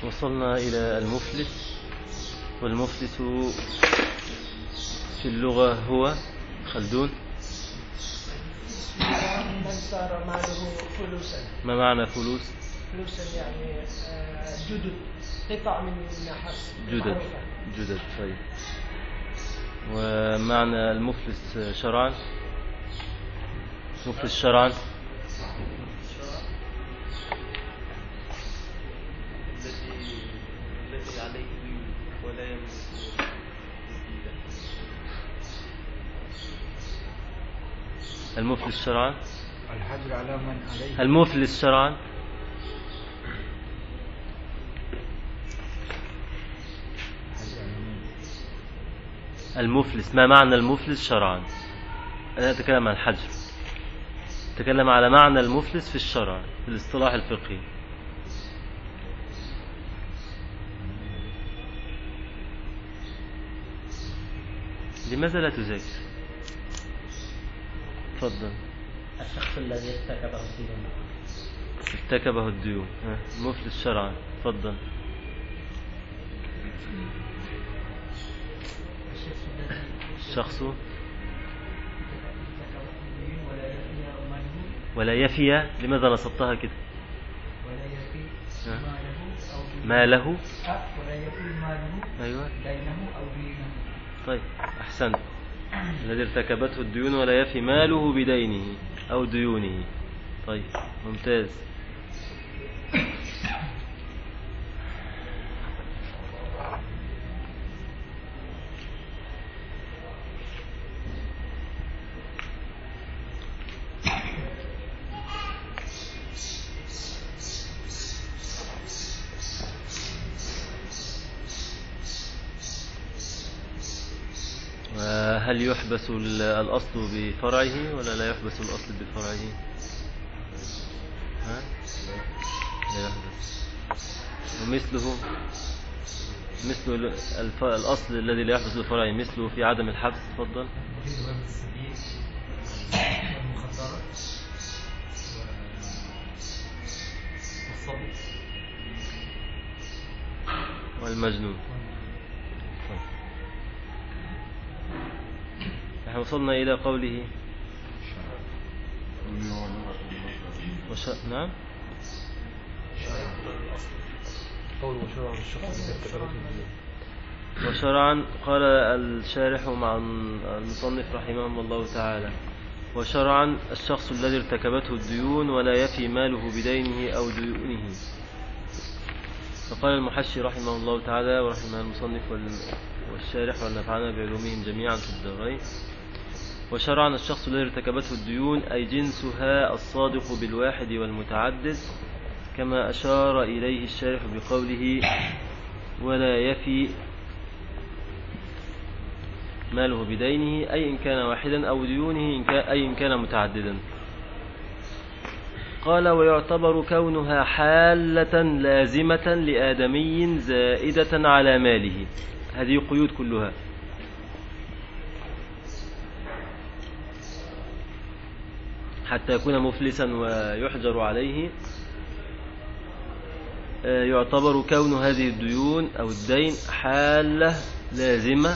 وصلنا إلى المفلس والمفلس في اللغة هو خلدون من صار ماله فلوسا ما معنى فلوس فلوسا يعني آه، جدد قطع من النحاس جدد معروفة. جدد طيب ومعنى المفلس شرعا مفلس شرعا الذي الذي عليه ديون ولا يملك تسديدا المفلس شرعا الحجر على من عليه المفلس شرعا الحجر على من المفلس ما معنى المفلس شرعا أنا أتكلم عن الحجر أتكلم على معنى المفلس في الشرع في الاصطلاح الفقهي لماذا لا تذاكر تفضل الشخص الذي ارتكبه الدين ارتكبه الديون ها، مفلس شرعا تفضل الشخص الذي الشخص ارتكبه الدين ولا يفي ماله ولا يفي لماذا نصبتها كده ولا يفي ها. ماله أو دينه ما له آه، ولا يفي ماله أيوة دينه أو دينه طيب أحسنت الذي ارتكبته الديون ولا يفي ماله بدينه أو ديونه طيب ممتاز هل يحبس ال- الأصل بفرعه ولا لا يحبس الأصل بفرعه ها؟ لا يحبس ومثله مثل ال- الف... الأصل الذي لا يحبس بفرعه مثله في عدم الحبس تفضل مريض وابن السبيل والمخدرات والصبي والمجنون طيب. نحن وصلنا إلى قوله وش... نعم قول وشرع الشخص الذي ارتكبته الدين وشرعا قال الشارح مع المصنف رحمه الله تعالى وشرعا الشخص الذي ارتكبته الديون ولا يفي ماله بدينه أو ديونه فقال المحشي رحمه الله تعالى ورحمه المصنف وال- والشارح ونفعنا بعلومهم جميعا في الدارين وشرعا الشخص الذي ارتكبته الديون أي جنسها الصادق بالواحد والمتعدد كما أشار إليه الشارح بقوله ولا يفي ماله بدينه أي إن كان واحدا أو ديونه إن كان أي إن كان متعددا قال ويعتبر كونها حالة لازمة لآدمي زائدة على ماله هذه قيود كلها حتى يكون مفلسا ويحجر عليه آه، يعتبر كون هذه الديون أو الدين حالة لازمة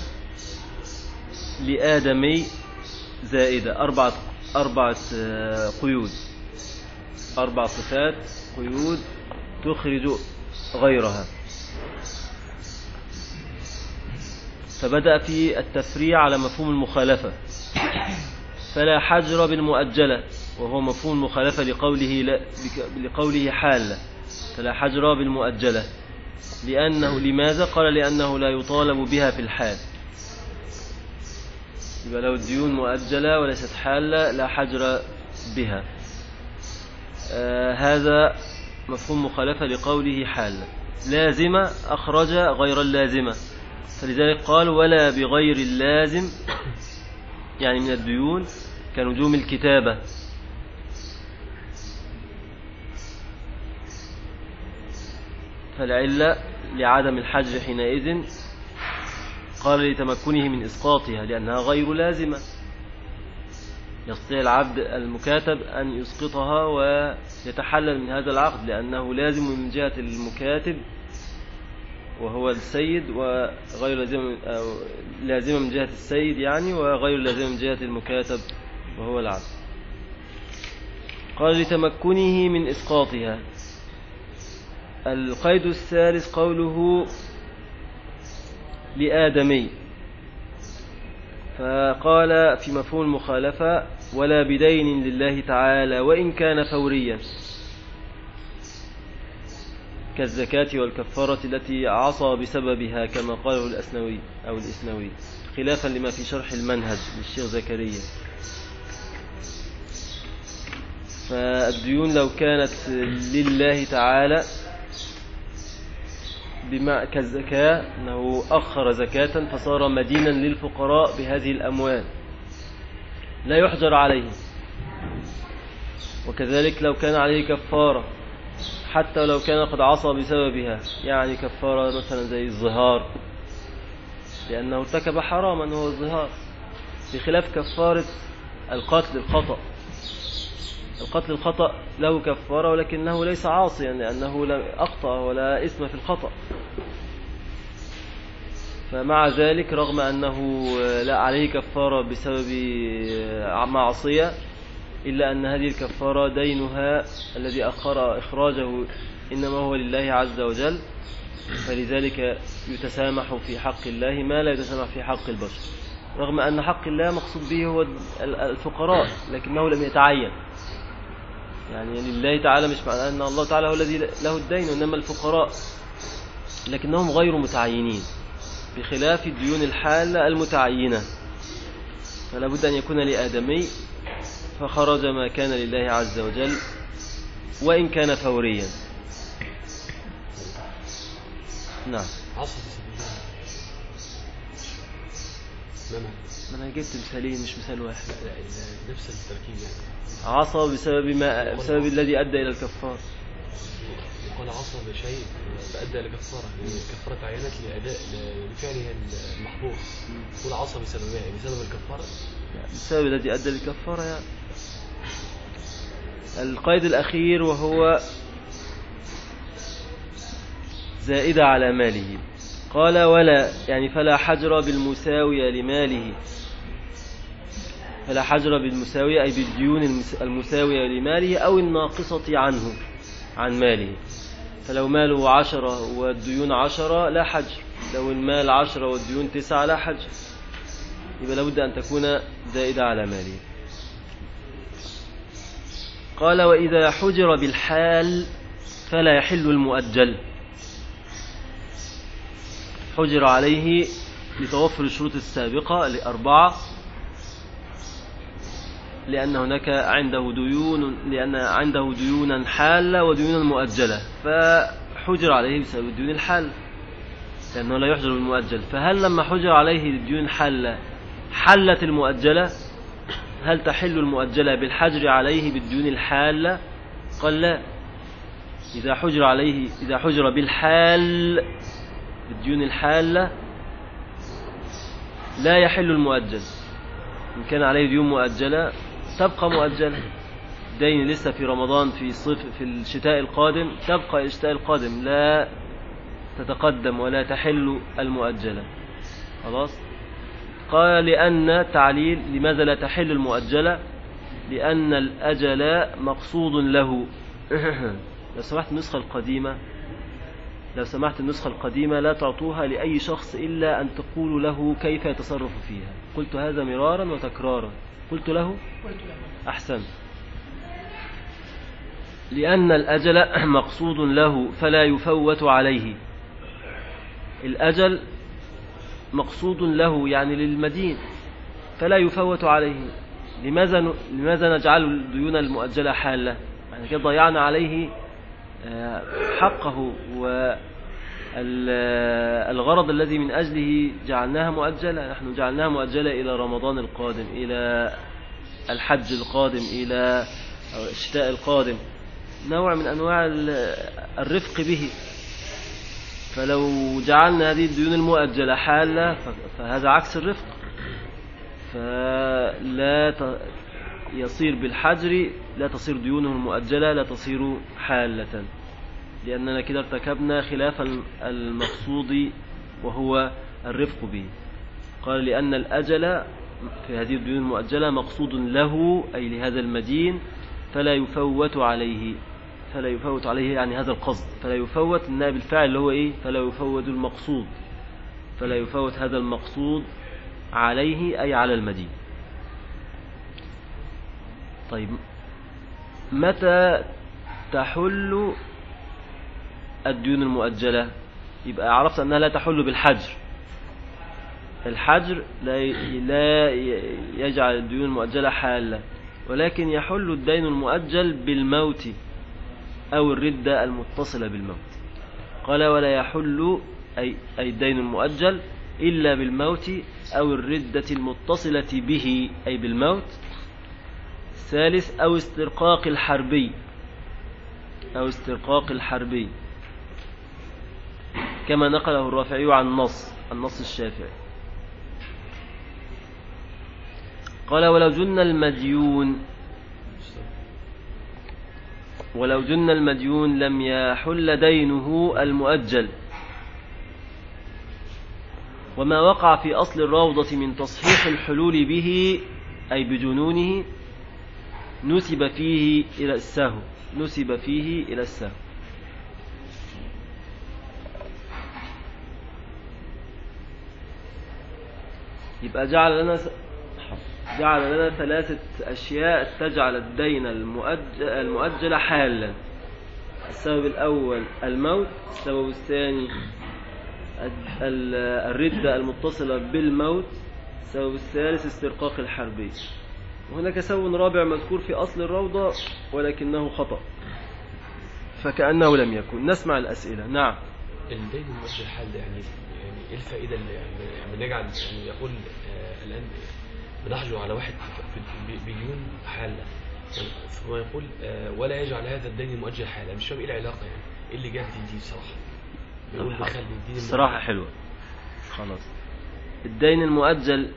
لآدمي زائدة أربعة أربعة آه، قيود أربع صفات قيود تخرج غيرها فبدأ في التفريع على مفهوم المخالفة فلا حجر بالمؤجلة وهو مفهوم المخالفة لقوله لا بك- لقوله حالة فلا حجر بالمؤجلة لأنه لماذا قال لأنه لا يطالب بها في الحال يبقى لو الديون مؤجلة وليست حالة لا حجر بها آه هذا مفهوم مخالفة لقوله حالة لازمة أخرج غير اللازمة فلذلك قال ولا بغير اللازم يعني من الديون كنجوم الكتابة فالعلة لعدم الحجر حينئذ قال لتمكنه من إسقاطها لأنها غير لازمة يستطيع العبد المكاتب أن يسقطها ويتحلل من هذا العقد لأنه لازم من جهة المكاتب وهو السيد وغير لازم أو لازمة من جهة السيد يعني وغير لازمة من جهة المكاتب وهو العبد قال لتمكنه من إسقاطها القيد الثالث قوله لآدمي فقال في مفهوم المخالفة ولا بدين لله تعالى وإن كان فوريا كالزكاة والكفارة التي عصى بسببها كما قاله الأسنوي أو الإسنوي خلافا لما في شرح المنهج للشيخ زكريا فالديون لو كانت لله تعالى بما كالزكاة أنه أخر زكاة فصار مدينا للفقراء بهذه الأموال لا يحجر عليه وكذلك لو كان عليه كفارة حتى لو كان قد عصى بسببها يعني كفارة مثلا زي الظهار لأنه ارتكب حراما هو الظهار بخلاف كفارة القتل الخطأ القتل الخطأ له كفارة ولكنه ليس عاصيا لأنه لم أخطأ ولا إثم في الخطأ فمع ذلك رغم أنه لا عليه كفارة بسبب معصية إلا أن هذه الكفارة دينها الذي أخر إخراجه إنما هو لله عز وجل فلذلك يتسامح في حق الله ما لا يتسامح في حق البشر رغم أن حق الله مقصود به هو الفقراء لكنه لم يتعين يعني لله تعالى مش معنى أن الله تعالى هو الذي له الدين وإنما الفقراء لكنهم غير متعينين بخلاف الديون الحالة المتعينة فلا بد أن يكون لآدمي فخرج ما كان لله عز وجل وإن كان فوريا نعم عصر سبيل الله ما أنا جبت مثالين مش مثال واحد لا ال- نفس التركيب يعني عصى بسبب ما بسبب الذي أدى إلى الكفار يقال عصى بشيء فأدى لكفارة يعني الكفارة تعينت لأداء ل- لفعله المحظور تقول عصى بسببها بسبب الكفارة بسبب الذي أدى للكفارة يعني القيد الأخير وهو زائدة على ماله قال ولا يعني فلا حجر بالمساوية لماله فلا حجر بالمساوية أي بالديون المس- المساوية لماله أو الناقصة عنه عن ماله فلو ماله عشرة والديون عشرة لا حجر لو المال عشرة والديون تسعة لا حجر يبقى لابد أن تكون زائدة على ماله قال وإذا حجر بالحال فلا يحل المؤجل حجر عليه لتوفر الشروط السابقة لأربعة لأن هناك عنده ديون لأن عنده ديونا حالة وديونا مؤجلة فحجر عليه بسبب الديون الحالة لأنه لا يحجر بالمؤجل فهل لما حجر عليه الديون الحالة حلت المؤجلة هل تحل المؤجلة بالحجر عليه بالديون الحالة قال لا إذا حجر عليه إذا حجر بالحال بالديون الحالة لا يحل المؤجل إن كان عليه ديون مؤجلة تبقى مؤجلة دين لسه في رمضان في صيف في الشتاء القادم تبقى الشتاء القادم لا تتقدم ولا تحل المؤجلة خلاص قال لأن تعليل لماذا لا تحل المؤجلة لأن الأجل مقصود له لو سمحت النسخة القديمة لو سمحت النسخة القديمة لا تعطوها لأي شخص إلا أن تقولوا له كيف يتصرف فيها قلت هذا مرارا وتكرارا قلت له قلت له أحسن لأن الأجل مقصود له فلا يفوت عليه الأجل مقصود له يعني للمدين فلا يفوت عليه لماذا ن- لماذا نجعل الديون المؤجلة حالة يعني كده ضيعنا عليه آه، حقه والغرض الذي من أجله جعلناها مؤجلة نحن جعلناها مؤجلة إلى رمضان القادم إلى الحج القادم إلى الشتاء القادم نوع من أنواع ال- الرفق به فلو جعلنا هذه الديون المؤجلة حالة ف- فهذا عكس الرفق فلا ت- يصير بالحجر لا تصير ديونه المؤجلة لا تصير حالة لأننا كده ارتكبنا خلاف الم- المقصود وهو الرفق به قال لأن الأجل في هذه الديون المؤجلة مقصود له أي لهذا المدين فلا يفوت عليه فلا يفوت عليه يعني هذا القصد فلا يفوت النائب الفاعل اللي هو إيه فلا يفوت المقصود فلا يفوت هذا المقصود عليه أي على المدين طيب متى تحل الديون المؤجلة يبقى عرفت أنها لا تحل بالحجر الحجر لا ي- لا ي- يجعل الديون المؤجلة حالة ولكن يحل الدين المؤجل بالموت أو الردة المتصلة بالموت قال ولا يحل أي, أي الدين المؤجل إلا بالموت أو الردة المتصلة به أي بالموت ثالث أو استرقاق الحربي أو استرقاق الحربي كما نقله الرافعي عن النص النص الشافعي قال ولو جن المديون ولو جن المديون لم يحل دينه المؤجل وما وقع في أصل الروضة من تصحيح الحلول به أي بجنونه نسب فيه إلى السهو نسب فيه إلى السهو يبقى جعل لنا جعل لنا ثلاثة أشياء تجعل الدين المؤجل, المؤجل حالا السبب الأول الموت السبب الثاني ال- ال- الردة المتصلة بالموت السبب الثالث استرقاق الحربي وهناك سبب رابع مذكور في أصل الروضة ولكنه خطأ فكأنه لم يكن نسمع الأسئلة نعم الدين المؤجل حال ده يعني يعني ايه الفائده اللي يعني لما نجعل يعني يقول آه الان بنحجر على واحد في- في- بديون حاله ثم يقول آه ولا يجعل هذا الدين المؤجل حالا مش فاهم ايه العلاقه يعني ايه اللي جاب دي دي بصراحه بيقول طب بخلي الدين الصراحة حلوة خلاص الدين المؤجل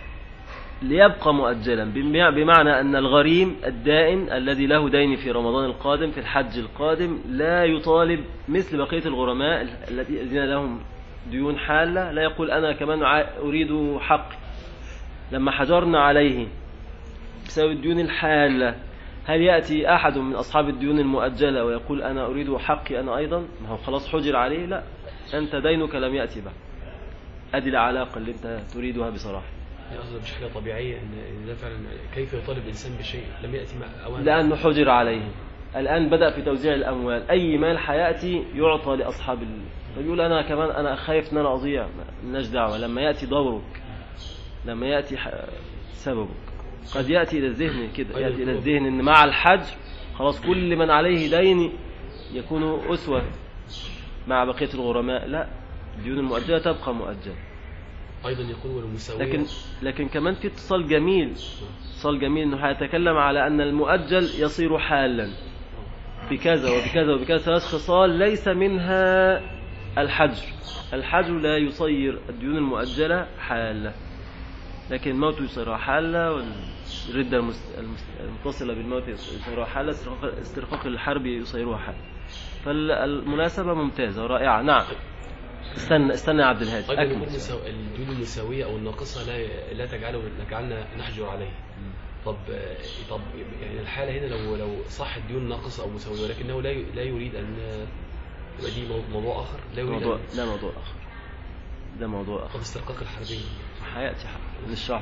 ليبقى مؤجلا بمع- بمعنى أن الغريم الدائن الذي له دين في رمضان القادم في الحج القادم لا يطالب مثل بقية الغرماء الذين لهم ديون حالة لا يقول أنا كمان ع- أريد حق لما حجرنا عليه بسبب الديون الحالة هل يأتي أحد من أصحاب الديون المؤجلة ويقول أنا أريد حقي أنا أيضا ما هو خلاص حجر عليه لا أنت دينك لم يأتي بعد أدي العلاقة اللي أنت تريدها بصراحة يعني قصدي مش حاجه طبيعيه ان إن ده فعلا كيف يطالب انسان بشيء لم ياتي مع اوان لأنه حجر عليه الآن بدأ في توزيع الأموال أي مال حياتي يعطى لأصحاب ال... فيقول أنا كمان أنا خايف أن أنا أضيع مالناش دعوة لما يأتي دورك لما يأتي ح... سببك قد يأتي إلى الذهن كده يأتي إلى الذهن أن مع الحج خلاص كل من عليه دين يكون أسوة مع بقية الغرماء لا الديون المؤجلة تبقى مؤجلة ايضا يقول والمساويه لكن لكن كمان في اتصال جميل اتصال جميل انه هيتكلم على ان المؤجل يصير حالا بكذا وبكذا وبكذا ثلاث خصال ليس منها الحجر الحجر لا يصير الديون المؤجلة حالة لكن الموت يصيرها حالة والردة المس- المس- المتصلة بالموت يصيرها حالة استرقاق- استرقاق الحرب يصيرها حالة فالمناسبة ممتازة ورائعة نعم استنى استنى يا عبد الهادي ايضا أكمل. يقول مساو... الديون المساويه او الناقصه لا لا تجعله تجعلنا نحجر عليه طب آه، طب يعني الحاله هنا لو لو صح الديون ناقصه او مساويه ولكنه لا ي- لا يريد ان يبقى دي مو- موضوع اخر لا يريد موضوع أن... ده موضوع آخر ده موضوع طب آخر استرقاق الحربيه حياتي نشرحه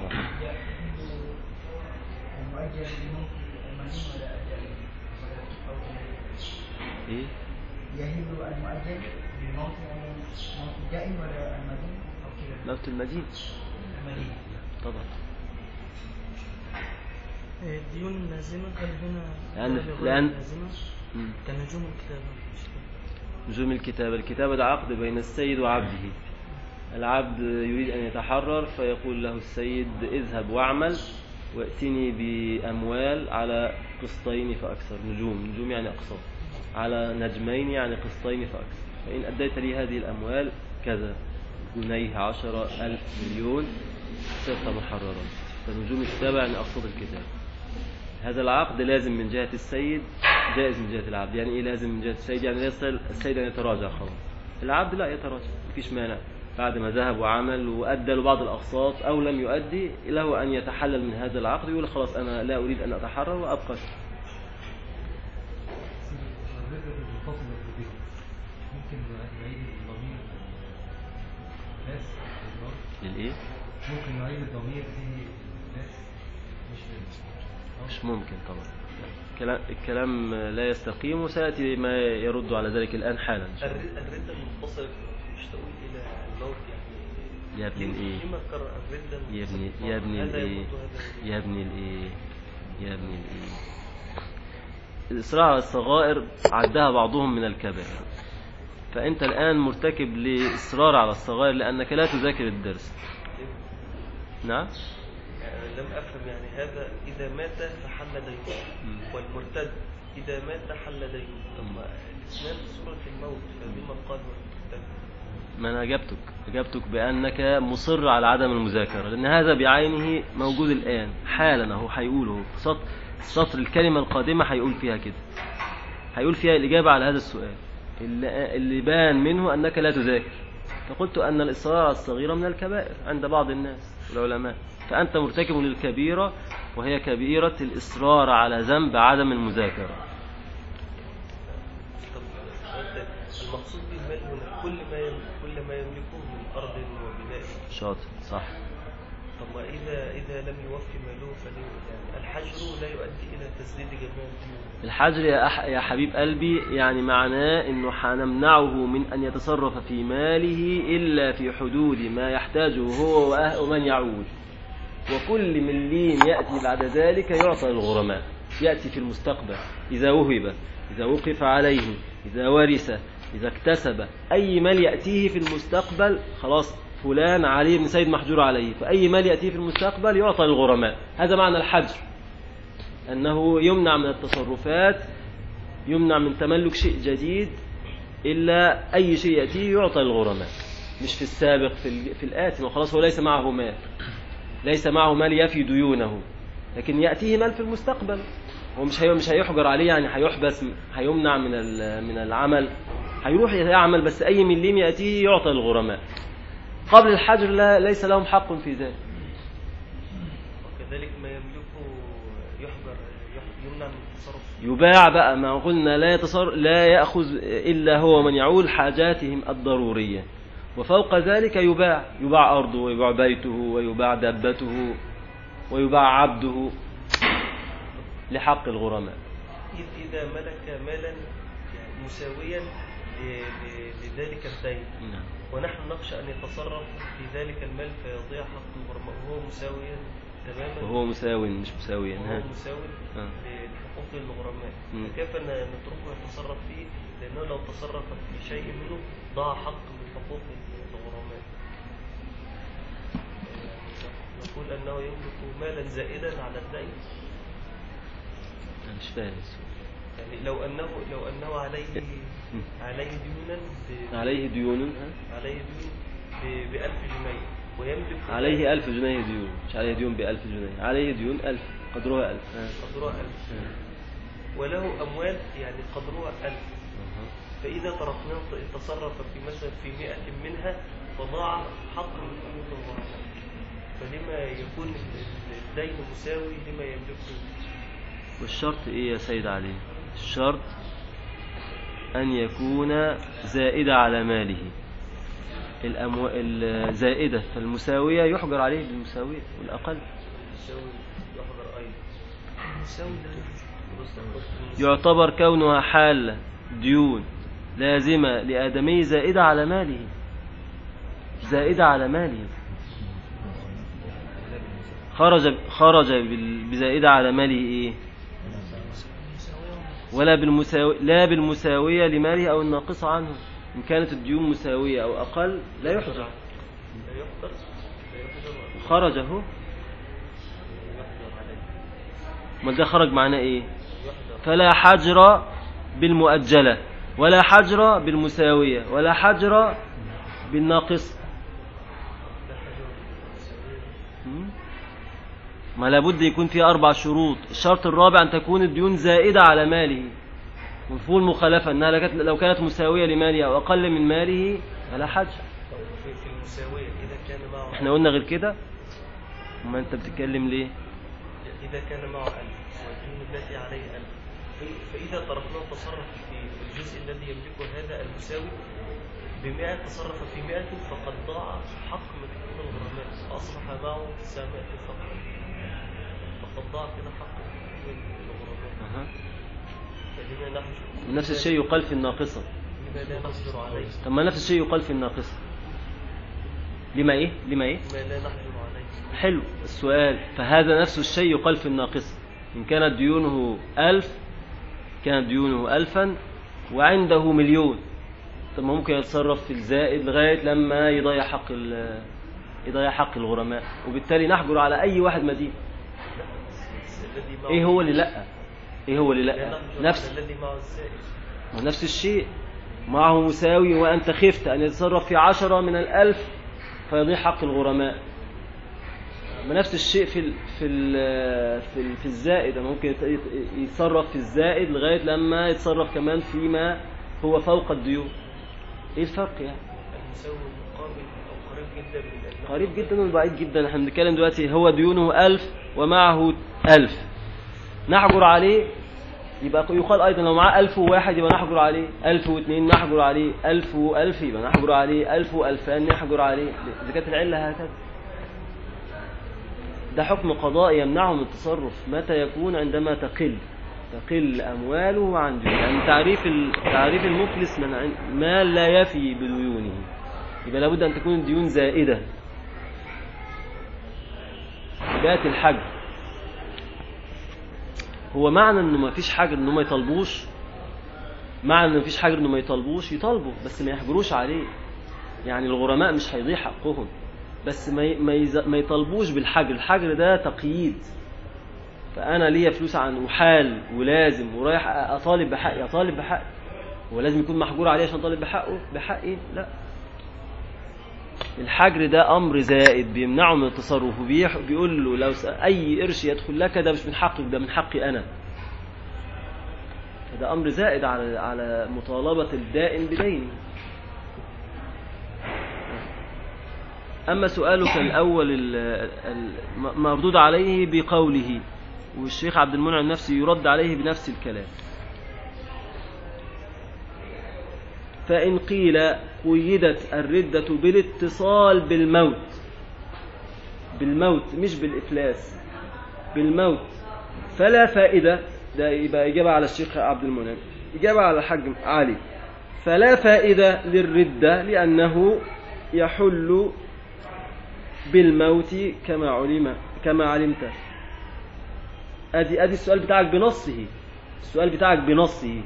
المؤجل بموت المدين ولا أجل ولا إيه يهل المؤجل بموت موت الدائن ولا المدين أو كذا موت المدين المدين طبعا الديون اللازمة هل هنا لأن- هل لأن- لازمة مم. كنجوم الكتابة مش كده. نجوم الكتابة الكتابة ده عقد بين السيد وعبده العبد يريد أن يتحرر فيقول له السيد اذهب واعمل وائتني بأموال على قسطين فأكثر نجوم نجوم يعني أقساط على نجمين يعني قسطين فأكثر فإن أديت لي هذه الأموال كذا جنيه عشرة ألف مليون صرت محررا فنجوم الكتابة يعني أقساط الكتاب هذا العقد لازم من جهة السيد جائز من جهة العبد يعني إيه لازم من جهة السيد يعني لا يستطيع السيد أن يتراجع خلاص العبد لا يتراجع مفيش مانع بعد ما ذهب وعمل وأدى له بعض الأقساط أو لم يؤدي له أن يتحلل من هذا العقد يقول خلاص أنا لا أريد أن أتحرر وأبقى الرزق المنفصل به ممكن نعيد الضمير ناس للإيه؟ ممكن نعيد الضمير في ناس مش مش ممكن طبعا الكلام, الكلام لا يستقيم وسيأتي ما يرد على ذلك الآن حالا إن شاء الله. الردة المنفصلة مش تقول إلى الموت يعني يا ابن الإيه لما كرر الردة يا ابن المنفصلة؟ يا ابن هذا الإيه يموت وهذا يموت. يا ابن الإيه يا ابن الإيه الإصرار على الصغائر عدها بعضهم من الكبائر فأنت الآن مرتكب لإصرار على الصغائر لأنك لا تذاكر الدرس نعم يعني لم أفهم يعني هذا إذا مات فحل دينه مم. والمرتد إذا مات حل دينه طب ما الاثنان سورة الموت فبما قال والمرتد ما أنا أجبتك أجبتك بأنك مصر على عدم المذاكرة لأن هذا بعينه موجود الآن حالا أهو هيقوله سطر سطر الكلمة القادمة هيقول فيها كده هيقول فيها الإجابة على هذا السؤال اللي, اللي بان منه أنك لا تذاكر فقلت أن الإصرار على الصغيرة من الكبائر عند بعض الناس العلماء فأنت مرتكب للكبيرة وهي كبيرة الإصرار على ذنب عدم المذاكرة طب أنت المقصود بالمال هنا كل ما يم... كل ما يملكه من أرض وبناء شاطر صح طب ما إذا إذا لم يوفي ماله فليه يعني الحجر لا يؤدي إلى تسديد جميع الديون الحجر يا, أح يا حبيب قلبي يعني معناه انه هنمنعه من ان يتصرف في ماله الا في حدود ما يحتاجه هو وأه- ومن يعود وكل مليم ياتي بعد ذلك يعطى للغرماء ياتي في المستقبل اذا وهب اذا وقف عليه اذا ورث اذا اكتسب اي مال ياتيه في المستقبل خلاص فلان عليه بن سيد محجور عليه فاي مال ياتيه في المستقبل يعطى للغرماء هذا معنى الحجر أنه يمنع من التصرفات يمنع من تملك شيء جديد إلا أي شيء يأتيه يعطى للغرماء مش في السابق في, ال- في الآتي وخلاص هو ليس معه مال ليس معه مال يفي ديونه لكن يأتيه مال في المستقبل هو مش هي مش هيحجر عليه يعني هيحبس هيمنع من ال- من العمل هيروح يعمل بس أي مليم يأتيه يعطى للغرماء قبل الحجر لا ليس لهم حق في ذلك وكذلك ما يملكه يحجر يح- يمنع من التصرف يباع بقى ما قلنا لا يتصر لا يأخذ إلا هو من يعول حاجاتهم الضرورية وفوق ذلك يباع يباع أرضه ويباع بيته ويباع دابته ويباع عبده لحق الغرماء إذ إذا ملك مالا يعني مساويا ل- ل- لذلك الدين نعم. ونحن نخشى أن يتصرف في ذلك المال فيضيع حق الغرماء وهو مساويا تماما وهو مساو مش مساويا وهو ها. مساوي آه. لحقوق الغرماء مم. فكيف ن- نتركه يتصرف فيه لأنه لو تصرف في شيء منه ضاع حق من حقوق الغرماء يعني نقول أنه يملك مالا زائدا على الدين أنا مش فاهم السؤال. يعني لو أنه لو أنه عليه عليه ديونا ب- عليه ديون ها؟ عليه ديون ب- بألف جنيه ويملك عليه ألف جنيه ديون مش عليه ديون بألف جنيه عليه ديون ألف قدرها ألف ها. قدرها ألف وله أموال يعني قدرها ألف أها. فإذا تركناه تصرف في مثلا في مئة منها فضاع حق من حقوق الغرماء فلما يكون الدين مساوي لما يملكه والشرط ايه يا سيد علي الشرط ان يكون زائدة على ماله الأمو... الزائدة فالمساوية يحجر عليه بالمساوية والأقل يساوي يحضر أيضا يساوي ده بص أخذ يعتبر كونها حالة ديون لازمة لآدمي زائدة على ماله زائدة على ماله خرج خرج بال- بزائدة على ماله ايه ولا بالمساوي لا بالمساوية لماله أو الناقصة عنه إن كانت الديون مساوية أو أقل لا يحجر لا يحضر لا يحضر خرج أهو يحضر عليه ما ده خرج معناه إيه يحضر فلا حجر بالمؤجلة ولا حجر بالمساوية ولا حجر بالناقص لا حجر يساوي م? ما لابد يكون في أربع شروط الشرط الرابع أن تكون الديون زائدة على ماله مفهوم المخالفة أنها لو كانت- لو كانت مساوية لماله أو أقل من ماله فلا حج طب في في المساوية إذا كان معه احنا قلنا غير كده ما انت بتتكلم ليه إذا كان معه ألف والدين التي عليه ألف في- فإذا تركناه تصرف في الجزء الذي يملكه هذا المساوي بمئة تصرف في مئة فقد ضاع حق من الغرماء أصبح معه تسعمائة فقط فقد ضاع كده حق من الغرماء أها. فلما نحجر نفس الشيء يقال في الناقصة لما لا نحجر عليه طب ما نفس الشيء يقال في الناقصة لما ايه لما ايه ما لا نحجر عليه حلو السؤال فهذا نفس الشيء يقال في الناقصة إن كانت ديونه ألف كانت ديونه ألفا وعنده مليون طب ما ممكن يتصرف في الزائد لغاية لما يضيع حق ال- يضيع حق الغرماء وبالتالي نحجر على أي واحد مدين الذي معه إيه هو اللي لأ إيه هو اللي لا لأ نحجر نفس على الذي معه الزائد ما نفس الشيء معه مساوي وأنت خفت أن يتصرف في عشرة من الألف فيضيع حق الغرماء ما نفس الشيء في ال في ال في, ال في الزائد ممكن يت- يت- يتصرف في الزائد لغاية لما يتصرف كمان فيما هو فوق الديون ايه الفرق يعني المساوي المقابل أو قريب جدا من النحو. قريب جدا وبعيد جدا احنا بنتكلم دلوقتي هو ديونه ألف ومعه ألف نحجر عليه يبقى يقال أيضا لو معاه ألف وواحد يبقى نحجر عليه ألف واثنين نحجر عليه ألف وألف يبقى نحجر عليه ألف وألفان نحجر عليه إذا كانت العلة هكذا ده حكم قضائي يمنعه من التصرف متى يكون عندما تقل تقل أمواله عن ديونه يعني تعريف ال- تعريف المفلس من عن- ما لا يفي بديونه يبقى لابد أن تكون الديون زائدة جاءت الحج هو معنى انه ما فيش حاجة انه ما يطلبوش معنى انه ما فيش حاجة انه ما يطلبوش يطالبوا بس ما يحجروش عليه يعني الغرماء مش هيضيع حقهم بس ما ي- ما, يز... ما يطالبوش بالحجر الحجر ده تقييد فانا ليا فلوس عن وحال ولازم ورايح اطالب بحقي اطالب بحقي هو لازم يكون محجور عليه عشان اطالب بحقه بحقي لا الحجر ده امر زائد بيمنعه من التصرف وبيح- بيقول له لو س- اي قرش يدخل لك ده مش من حقك ده من حقي انا ده امر زائد على على مطالبه الدائن بدينه اما سؤالك الاول ال- ال- م- مردود عليه بقوله والشيخ عبد المنعم نفسه يرد عليه بنفس الكلام فإن قيل قيدت الردة بالاتصال بالموت بالموت مش بالإفلاس بالموت فلا فائدة ده يبقى إجابة على الشيخ عبد المنعم إجابة على الحاج علي فلا فائدة للردة لأنه يحل بالموت كما علم كما علمت ادي ادي السؤال بتاعك بنصه السؤال بتاعك بنصه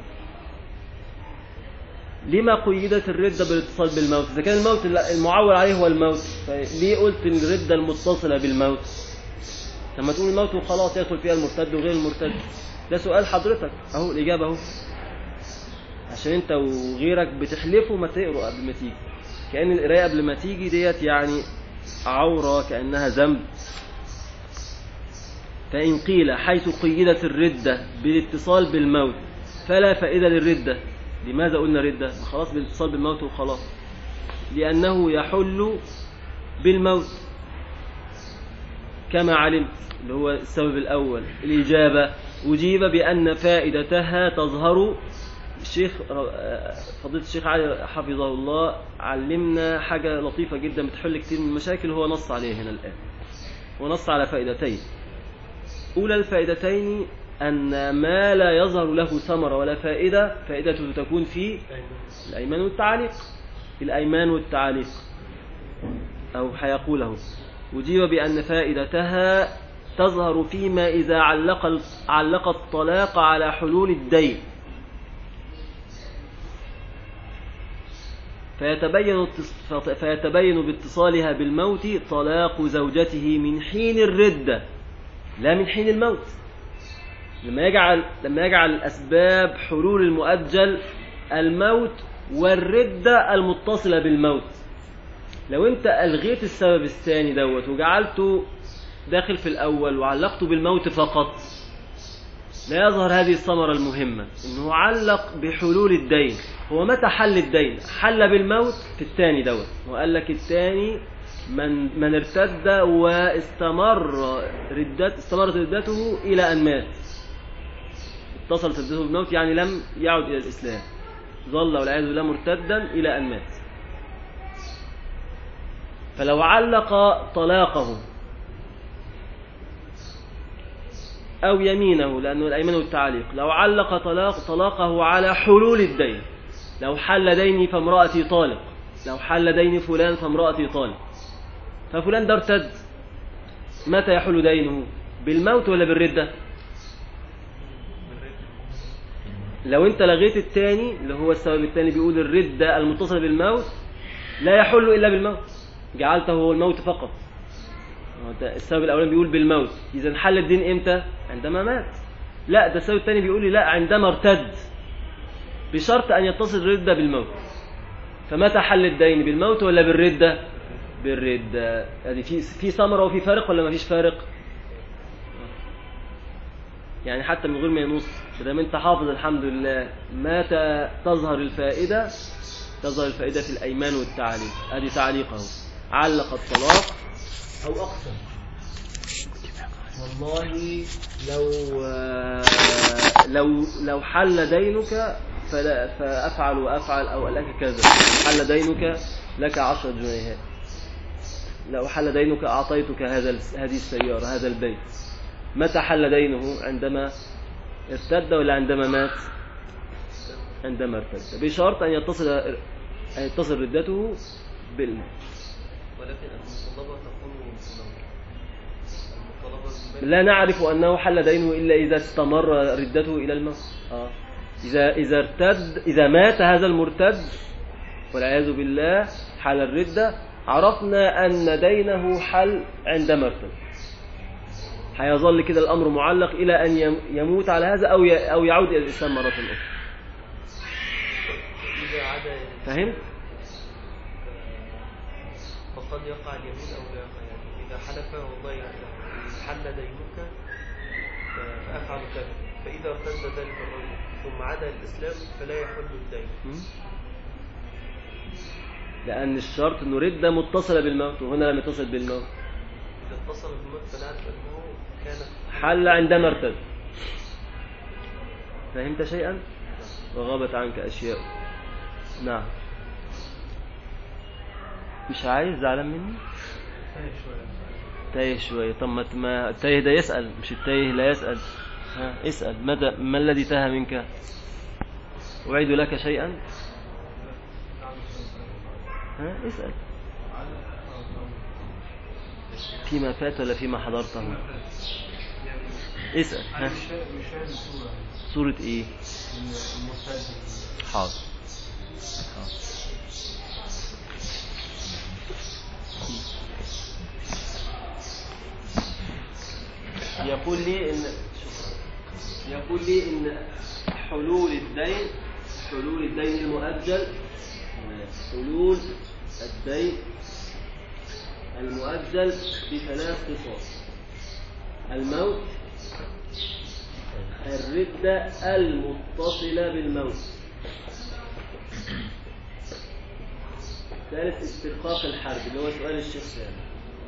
لما قيدت الردة بالاتصال بالموت إذا كان الموت المعول عليه هو الموت فليه قلت الردة المتصلة بالموت لما تقول الموت وخلاص يدخل فيها المرتد وغير المرتد ده سؤال حضرتك اهو الإجابة اهو عشان انت وغيرك بتحلفوا ما تقروا قبل ما تيجي كأن القراية قبل ما تيجي ديت يعني عورة كأنها ذنب فإن قيل حيث قيدت الردة بالاتصال بالموت فلا فائدة للردة لماذا قلنا ردة ما خلاص بالاتصال بالموت وخلاص لأنه يحل بالموت كما علمت اللي هو السبب الأول الإجابة أجيب بأن فائدتها تظهر الشيخ فضيلة الشيخ علي حفظه الله علمنا حاجة لطيفة جدا بتحل كتير من المشاكل هو نص عليه هنا الآن ونص على فائدتين أولى الفائدتين أن ما لا يظهر له ثمرة ولا فائدة فائدته تكون في الأيمان والتعليق الأيمان والتعليق أو حيقوله أجيب بأن فائدتها تظهر فيما إذا علق علق الطلاق على حلول الدين فيتبين فيتبين باتصالها بالموت طلاق زوجته من حين الردة لا من حين الموت لما يجعل لما يجعل الأسباب حلول المؤجل الموت والردة المتصلة بالموت لو أنت ألغيت السبب الثاني دوت وجعلته داخل في الأول وعلقته بالموت فقط لا يظهر هذه الثمرة المهمة انه علق بحلول الدين هو متى حل الدين حل بالموت في الثاني دوت وقال لك الثاني من من ارتد واستمر ردت استمرت ردته الى ان مات اتصلت ردته بالموت يعني لم يعد الى الاسلام ظل والعياذ بالله مرتدا الى ان مات فلو علق طلاقه أو يمينه لأنه الأيمان والتعليق لو علق طلاق طلاقه على حلول الدين لو حل ديني فامرأتي طالق لو حل دين فلان فامرأتي طالق ففلان ده ارتد متى يحل دينه بالموت ولا بالردة لو انت لغيت الثاني اللي هو السبب الثاني بيقول الردة المتصلة بالموت لا يحل إلا بالموت جعلته هو الموت فقط هو ده السبب الاولاني بيقول بالموت اذا حل الدين امتى عندما مات لا ده السبب الثاني بيقول لي لا عندما ارتد بشرط ان يتصل الردة بالموت فمتى حل الدين بالموت ولا بالردة بالردة يعني في في ثمرة وفي فارق ولا ما فيش فارق يعني حتى من غير ما ينص ما انت حافظ الحمد لله متى تظهر الفائدة تظهر الفائدة في الأيمان والتعليق هذه تعليقه علق الطلاق أو أقسم والله لو لو لو حل دينك فلا فأفعل وأفعل أو لك كذا حل دينك لك عشرة جنيهات لو حل دينك أعطيتك هذا هذه السيارة هذا البيت متى حل دينه عندما ارتد ولا عندما مات عندما ارتد بشرط أن يتصل أن يتصل ردته بال ولكن المطلبة تكون المطلبة لا نعرف أنه حل دينه إلا إذا استمر ردته إلى الموت آه. إذا إذا ارتد إذا مات هذا المرتد والعياذ بالله حال الردة عرفنا أن دينه حل عندما ارتد هيظل كده الأمر معلق إلى أن يم- يموت على هذا أو ي- أو يعود إلى الإسلام مرة أخرى إذا عاد فهمت؟ فقد يقع اليمين أو لا يقع يعني إذا حلف والله يعني حل دينك فأفعل كذا فإذا ارتد ذلك الرجل ثم عاد الإسلام فلا يحل الدين م? لأن الشرط أنه ردة متصلة بالموت وهنا لم يتصل بالموت إذا اتصل بالموت فنعرف أنه كان حل عندما ارتد فهمت شيئا وغابت عنك أشياء نعم مش عايز زعلان مني تايه شوية طب ما ما التايه ده يسأل مش التايه لا يسأل ها اسأل ماذا ما الذي تاه منك أعيد لك شيئا ها اسأل فيما فات ولا فيما حضرته اسأل ها مش فاهم الصورة سورة ايه المرتد حاضر حاضر. يقول لي ان يقول لي ان حلول الدين حلول الدين المؤجل حلول الدين المؤجل بثلاث قصص الموت الردة المتصلة بالموت ثالث استرقاق الحرب اللي هو سؤال الشيخ سامي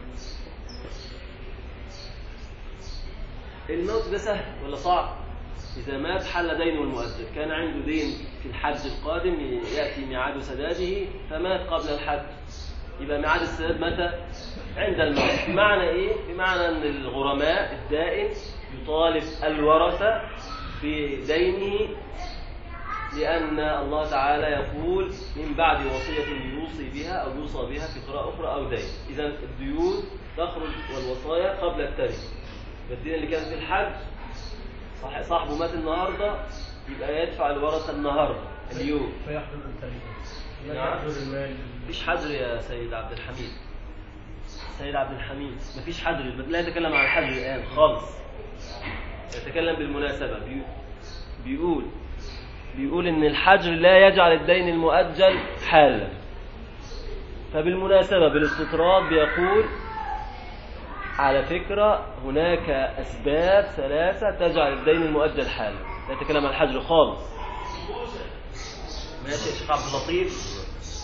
الموت ده سهل ولا صعب إذا مات حل دينه المؤجل كان عنده دين في الحج القادم يأتي ميعاد سداده فمات قبل الحج يبقى ميعاد السداد متى؟ عند الموت بمعنى إيه؟ بمعنى أن الغرماء الدائن يطالب الورثة بدينه لأن الله تعالى يقول من بعد وصية يوصي بها أو يوصى بها في قراءة أخرى أو دين إذا الديون تخرج والوصايا قبل التركة الدين اللي كان في الحج صح- صاحبه مات النهاردة يبقى يدفع الورثة النهاردة اليوم فيحضر التاريخ نعم. يحضر المال مفيش حجر يا سيد عبد الحميد سيد عبد الحميد مفيش حجر لا يتكلم عن الحجر الآن خالص يتكلم بالمناسبة بي- بيقول بيقول إن الحجر لا يجعل الدين المؤجل حالا فبالمناسبة بالاستطراد بيقول على فكرة هناك أسباب ثلاثة تجعل الدين المؤجل حالا لا نتكلم عن الحجر خالص ماشي يا شيخ عبد اللطيف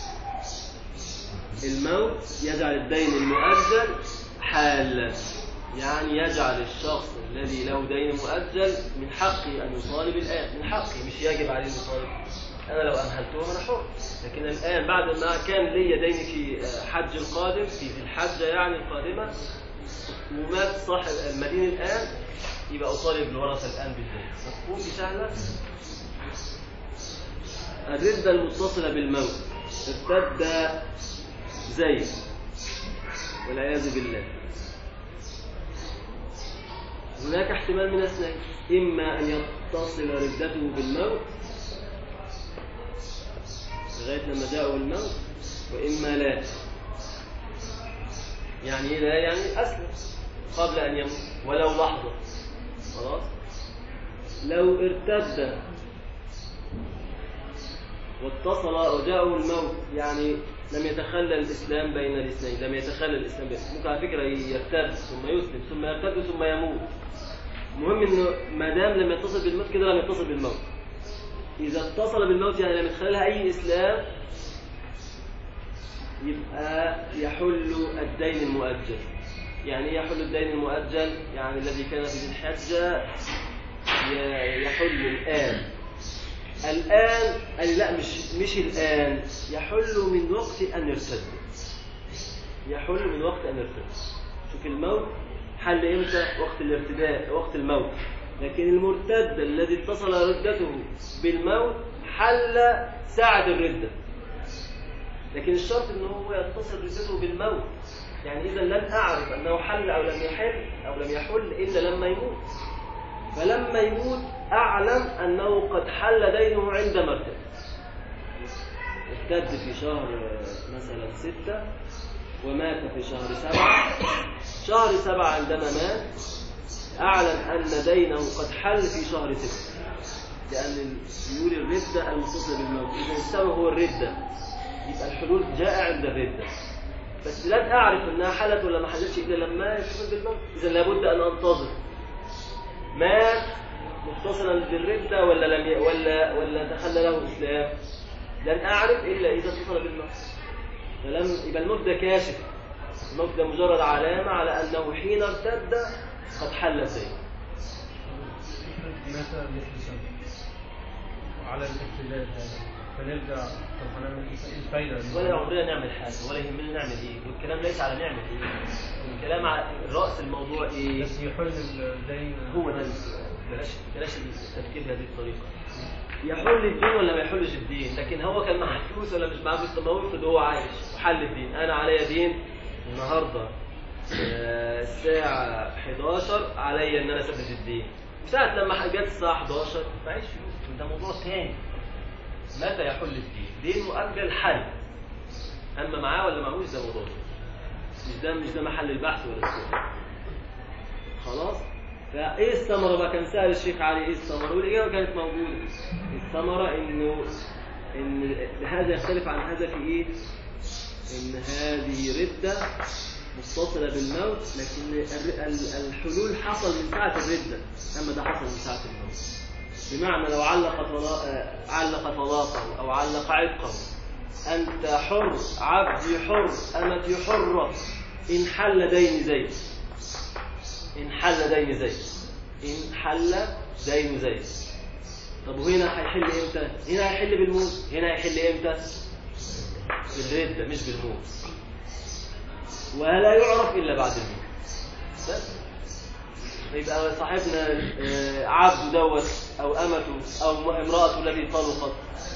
الموت يجعل الدين المؤجل حالا يعني يجعل الشخص الذي له دين مؤجل من حقه أن يطالب الآن من حقه مش يجب عليه أن يطالب أنا لو أمهلته أنا حر لكن الآن بعد ما كان لي دين في حج القادم في ذي الحجة يعني القادمة ومات صاحب المدين الآن يبقى أطالب الورثة الآن بالدين مفهوم دي سهلة الردة المتصلة بالموت ارتد زيد والعياذ بالله هناك احتمال من اثنين إما أن يتصل ردته بالموت لغاية لما جاءه الموت وإما لا يعني إيه لا يعني أسلم قبل أن يموت ولو لحظة خلاص لو ارتد واتصل وجاءه الموت يعني لم يتخلى الإسلام بين الاثنين لم يتخلى الإسلام بين ممكن على فكرة يرتد ثم يسلم ثم يرتد ثم يموت المهم انه ما دام لم يتصل بالموت كده لم يتصل بالموت اذا اتصل بالموت يعني لم يتخللها اي اسلام يبقى يحل الدين المؤجل يعني ايه يحل الدين المؤجل يعني الذي كان في ذي الحجه ي- يحل الان الان أي لا مش مش الان يحل من وقت ان يرتد يحل من وقت ان يرتد شوف الموت حل امتى وقت الارتداء وقت الموت لكن المرتد الذي اتصل ردته بالموت حل ساعة الردة لكن الشرط ان هو يتصل ردته بالموت يعني اذا لن اعرف انه حل او لم يحل او لم يحل الا لما يموت فلما يموت اعلم انه قد حل دينه عندما ارتد ارتد في شهر مثلا ستة ومات في شهر سبعة شهر سبعة عندما مات أعلن أن دينه قد حل في شهر ستة لأن يقول الردة المتصلة بالموت إذا السبب هو الردة يبقى الحلول جاء عند الردة بس لن أعرف أنها حلت ولا ما حلتش إلا لما يتصل بالموت إذا لابد أن أنتظر مات متصلا بالردة ولا لم ي... ولا ولا تخلى له الإسلام لن أعرف إلا إذا اتصل بالموت فلم يبقى الموت ده كاشف الموت ده مجرد علامة على أنه حين ارتد قد حل الدين مثلا مثل سنة وعلى الابتداء هذا فنرجع طب هنعمل ايه الفايدة ولا عمرنا نعمل حاجة ولا يهمنا نعمل إيه والكلام ليس على نعمل إيه الكلام على رأس الموضوع إيه بس يحل الدين هو ده السؤال بلاش بلاش التفكير بهذه الطريقة يحل الدين ولا ما يحلش الدين لكن هو كان معاه فلوس ولا مش معاه فلوس طب ما هو افرض هو عايش وحل الدين انا عليا دين النهارده آه، الساعة 11 عليا ان انا اسدد الدين ساعة لما جت الساعة 11 معيش فلوس ده موضوع تاني متى يحل الدين؟ دين مؤجل حل اما معاه ولا معهوش ده موضوع تاني. مش ده مش ده محل البحث ولا السؤال خلاص فايه الثمره بقى كان سال الشيخ علي ايه الثمره والاجابه كانت موجوده الثمره انه ان هذا يختلف عن هذا في ايه ان هذه رده متصله بالموت لكن الر- ال- الحلول حصل من ساعه الرده اما ده حصل من ساعه الموت بمعنى لو علق طلاق آه، علق طلاقه او علق عتقه انت حر عبدي حر امتي حره ان حل دين زيد إن حل دين زيد إن حل دين زيد طب وهنا هيحل إمتى؟ هنا هيحل بالموت هنا هيحل إمتى؟ بالردة مش بالموت ولا يعرف إلا بعد الموت بس يبقى صاحبنا آه، عبده دوت أو أمته أو امرأته التي طلقت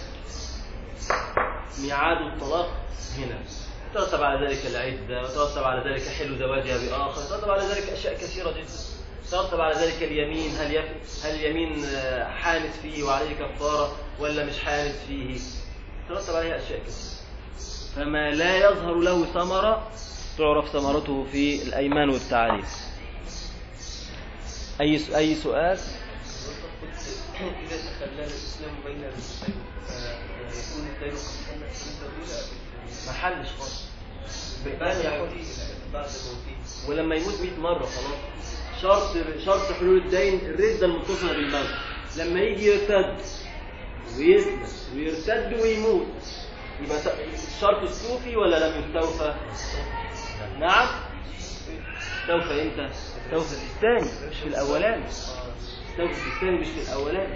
ميعاد الطلاق هنا ترتب على ذلك العدة وترتب على ذلك حل زواجها بآخر ترتب على ذلك أشياء كثيرة جدا ترتب على ذلك اليمين هل يف... هل اليمين آه، حانت فيه وعليه كفارة ولا مش حانت فيه ترتب عليها أشياء كثيرة فما لا يظهر له ثمرة تعرف ثمرته في الأيمان والتعاليم أي س... أي سؤال إذا تخلى الإسلام بين المسلمين فيكون الدين قد حل في الدولة ما حلش خالص بعد موته بعد موته ولما يموت 100 مرة خلاص شرط شرط حلول الدين الردة المتصلة بالموت لما يجي يرتد ويسلم ويرتد ويموت يبقى س- الشرط استوفي ولا لم يستوفى؟ نعم استوفى امتى؟ استوفى في الثاني مش في الأولاني استوفى في الثاني مش في الأولاني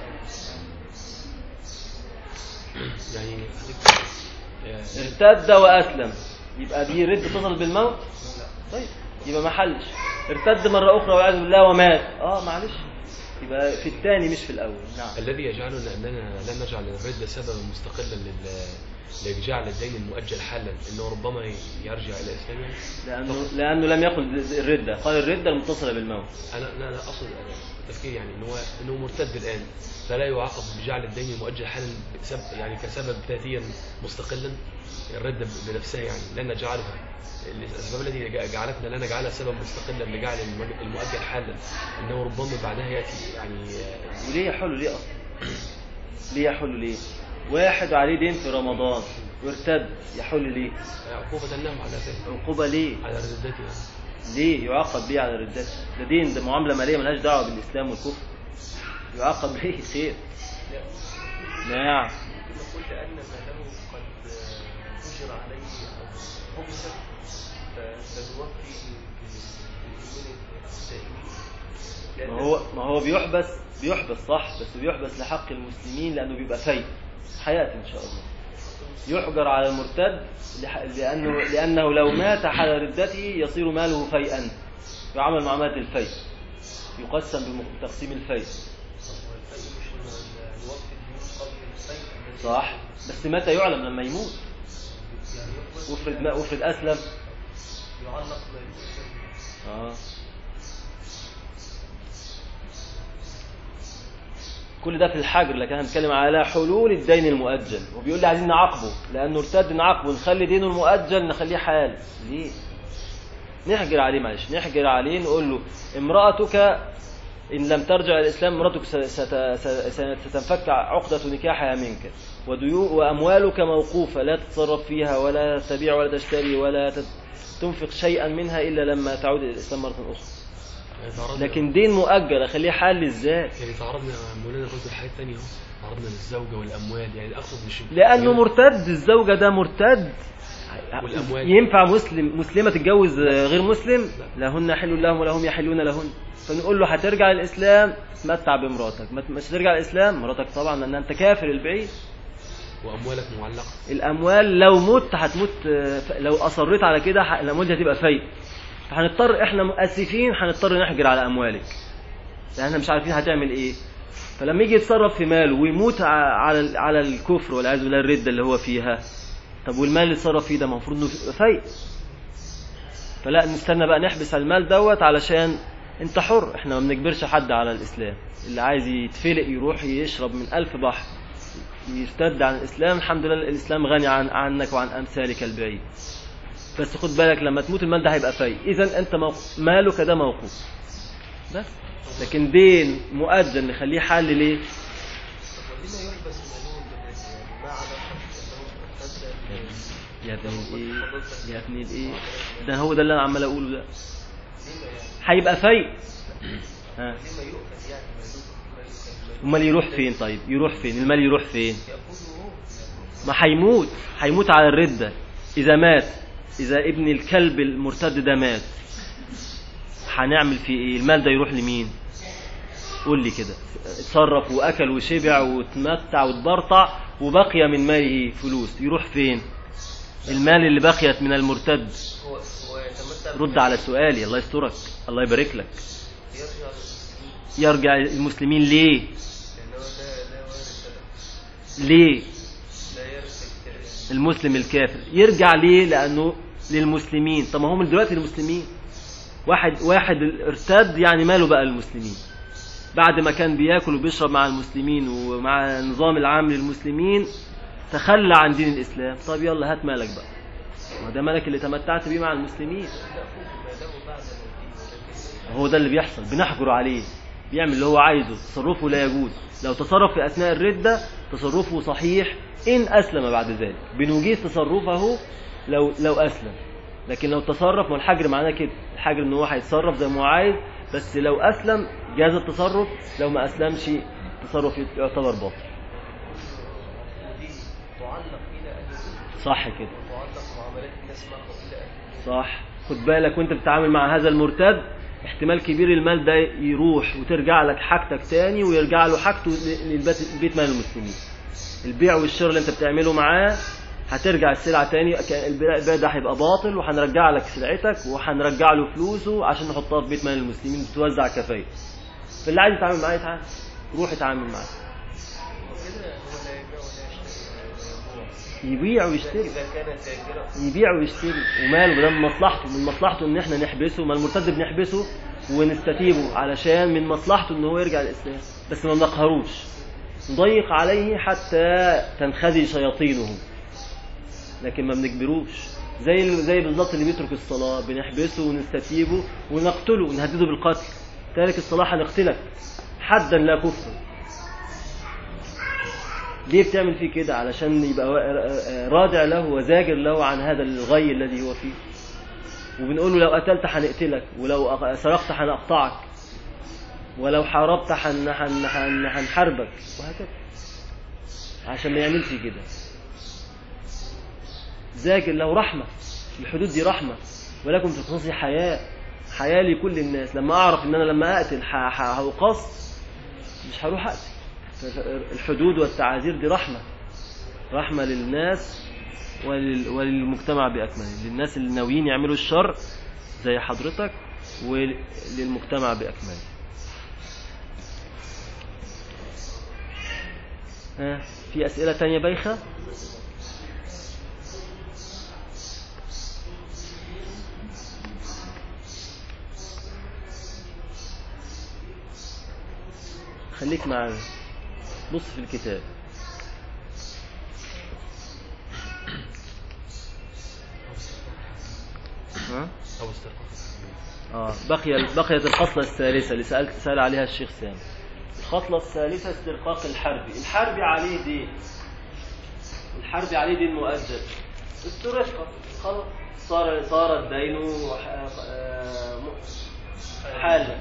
يعني آه، ارتد وأسلم يبقى دي رد تصل بالموت؟ طيب يبقى ما حلش ارتد مرة أخرى والعياذ بالله ومات اه معلش يبقى في الثاني مش في الأول نعم الذي يجعلنا أننا لا نجعل الردة سببا مستقلا لل- لجعل الدين المؤجل حلا انه ربما يرجع الى اسلامه لأنه لأنه لم يقل الردة قال الردة المتصلة بالموت انا لا لا اقصد تفكير يعني انه هو انه مرتد الان فلا يعاقب بجعل الدين المؤجل حالا بسبب يعني كسبب ذاتيا مستقلا الردة بنفسها يعني لن نجعلها الاسباب التي جعلتنا لا نجعلها سبب مستقلا لجعل المؤجل- المؤجل حالا انه ربما بعدها ياتي يعني آه، وليه يحل ليه أصلا ليه يحل ليه واحد عليه دين في رمضان وارتد يحل ليه عقوبة لهم على ذلك عقوبة ليه على ردته ليه يعاقب ليه على الردات ده دين ده معاملة مالية ملهاش دعوة بالإسلام والكفر يعاقب ليه خير نعم ممكن نقول لأن ماله قد أجر عليه أو حبس فنوفي بدون الدائمين ما هو ما هو بيحبس بيحبس صح بس بيحبس لحق المسلمين لأنه بيبقى فايد حياة إن شاء الله يحجر على المرتد لح- لأنه لأنه لو مات حال ردته يصير ماله فيئا يعمل معاملة الفيء يقسم بتقسيم الفيء والفيء مش إن نوفي الديون قبل الفيء الذي صح بس متى يعلم لما يموت يعني يقبل وافرض ما افرض أسلم يعلق ما يقسم آه. كل ده في الحجر لكن هنتكلم على حلول الدين المؤجل وبيقول لي عايزين نعاقبه لانه ارتد نعاقبه نخلي دينه المؤجل نخليه حال ليه نحجر عليه معلش نحجر عليه نقول له امرأتك إن لم ترجع الإسلام مراتك ست- ست- ست- ستنفك عقدة نكاحها منك وديو وأموالك موقوفة لا تتصرف فيها ولا تبيع ولا تشتري ولا تت- تنفق شيئا منها إلا لما تعود إلى الإسلام مرة أخرى يعني تعرضنا لكن دين مؤجل أخليه حال إزاي يعني تعرضنا مولانا برضه لحاجات ثانيه اهو تعرضنا للزوجه والاموال يعني اقصد مش لأنه يعني مرتد الزوجة ده مرتد والأموال. ينفع مسلم مسلمة تتجوز غير مسلم لهن حل لهم ولهم يحلون لهن فنقول له هترجع الإسلام تمتع بمراتك ما مش ترجع الإسلام مراتك طبعا لأن أنت كافر البعيد واموالك معلقه الأموال لو مت هتموت آه، لو أصريت على كده ح- الأموال دي هتبقى فايد فهنضطر إحنا مؤسفين هنضطر نحجر على أموالك لأن احنا مش عارفين هتعمل إيه فلما يجي يتصرف في ماله ويموت ع- على ال- على الكفر والعياذ بالله الردة اللي هو فيها طب والمال اللي اتصرف فيه ده المفروض انه يبقى فايد فلا نستنى بقى نحبس المال دوت علشان انت حر احنا ما بنجبرش حد على الاسلام اللي عايز يتفلق يروح يشرب من ألف بحر يرتد عن الاسلام الحمد لله الاسلام غني عن عنك وعن امثالك البعيد بس خد بالك لما تموت المال ده هيبقى فايد اذا انت موقف مالك ده موقوف بس لكن دين مؤجل نخليه حل ليه طب ولما يحبس مالهم بالناس يعني ما عدا حبس انه ارتد يا ابني الايه يا ابني الايه ده هو ده اللي انا عمال اقوله ده هيبقى فايق ها لما يؤخذ يعني مالوك مالوك امال يروح فين طيب يروح فين المال يروح فين يأخذه هو ما هيموت هيموت على الردة إذا مات إذا ابن الكلب المرتد ده مات هنعمل فيه إيه المال ده يروح لمين قول لي كده اتصرف وأكل وشبع وتمتع وتبرطع وبقي من ماله فلوس يروح فين المال اللي بقيت من المرتد هو هو يتمتع رد على سؤالي الله يسترك الله يبارك لك يرجع للمسلمين يرجع المسلمين ليه لأنه لا لا وارث له ليه لا يرث الك- المسلم الكافر يرجع ليه لانه للمسلمين طب ما هم دلوقتي المسلمين واحد واحد ارتد يعني ماله بقى المسلمين بعد ما كان بياكل وبيشرب مع المسلمين ومع النظام العام للمسلمين تخلى عن دين الاسلام طب يلا هات مالك بقى ما ده مالك اللي تمتعت بيه مع المسلمين ما له بعد موته ولكن هو ده اللي بيحصل بنحجر عليه بيعمل اللي هو عايزه تصرفه لا يجوز لو تصرف في أثناء الردة تصرفه صحيح إن أسلم بعد ذلك بنجيز تصرفه لو لو اسلم لكن لو تصرف ما الحجر معناه كده الحجر ان هو هيتصرف زي ما هو عايز بس لو اسلم جاز التصرف لو ما اسلمش التصرف يعتبر باطل ودي تعلق إلى أهل الذمة صح كده وتعلق معاملات الناس معه إلى أهل الذمة صح خد بالك وانت بتتعامل مع هذا المرتد احتمال كبير المال ده يروح وترجع لك حاجتك تاني ويرجع له حاجته للبيت البيت مال المسلمين البيع والشراء اللي انت بتعمله معاه هترجع السلعة تاني كان البيع البيع ده هيبقى باطل وهنرجع لك سلعتك وهنرجع له فلوسه عشان نحطها في بيت مال المسلمين بتوزع كفاية فاللي عايز يتعامل معاه يتعامل روح اتعامل معاه وكده هو لا يبيع ولا يشتري يبيع ويشتري إذا كان تاجرا يبيع ويشتري وماله ده من مصلحته من مصلحته ان احنا نحبسه ما المرتد بنحبسه ونستتيبه علشان من مصلحته ان هو يرجع الاسلام بس ما نقهروش نضيق عليه حتى تنخزي شياطينه لكن ما بنجبروش زي زي بالظبط اللي بيترك الصلاه بنحبسه ونستتيبه ونقتله ونهدده بالقتل تارك الصلاه هنقتلك حدا لا كفرا ليه بتعمل فيه كده علشان يبقى رادع له وزاجر له عن هذا الغي الذي هو فيه وبنقول له لو قتلت هنقتلك ولو أق- سرقت هنقطعك ولو حاربت هن- هن- هن- هنحاربك وهكذا عشان ما يعملش كده زاجر له رحمة الحدود دي رحمة ولكم في القصاص حياة حياة لكل الناس لما أعرف إن أنا لما أقتل ح- ح- هأقص مش هروح أقتل الحدود والتعازير دي رحمة رحمة للناس ولل- وللمجتمع بأكمله للناس اللي ناويين يعملوا الشر زي حضرتك وللمجتمع بأكمله ها في أسئلة تانية بايخة خليك معانا بص في الكتاب ها؟ أو استرقاق آه بقي بقيت الخصلة الثالثة اللي سألت سأل عليها الشيخ سامي الخصلة الثالثة استرقاق الحربي الحربي عليه دين الحربي عليه دين مؤجل استرقق خلاص صار صار الدين وح- آه، م- حالا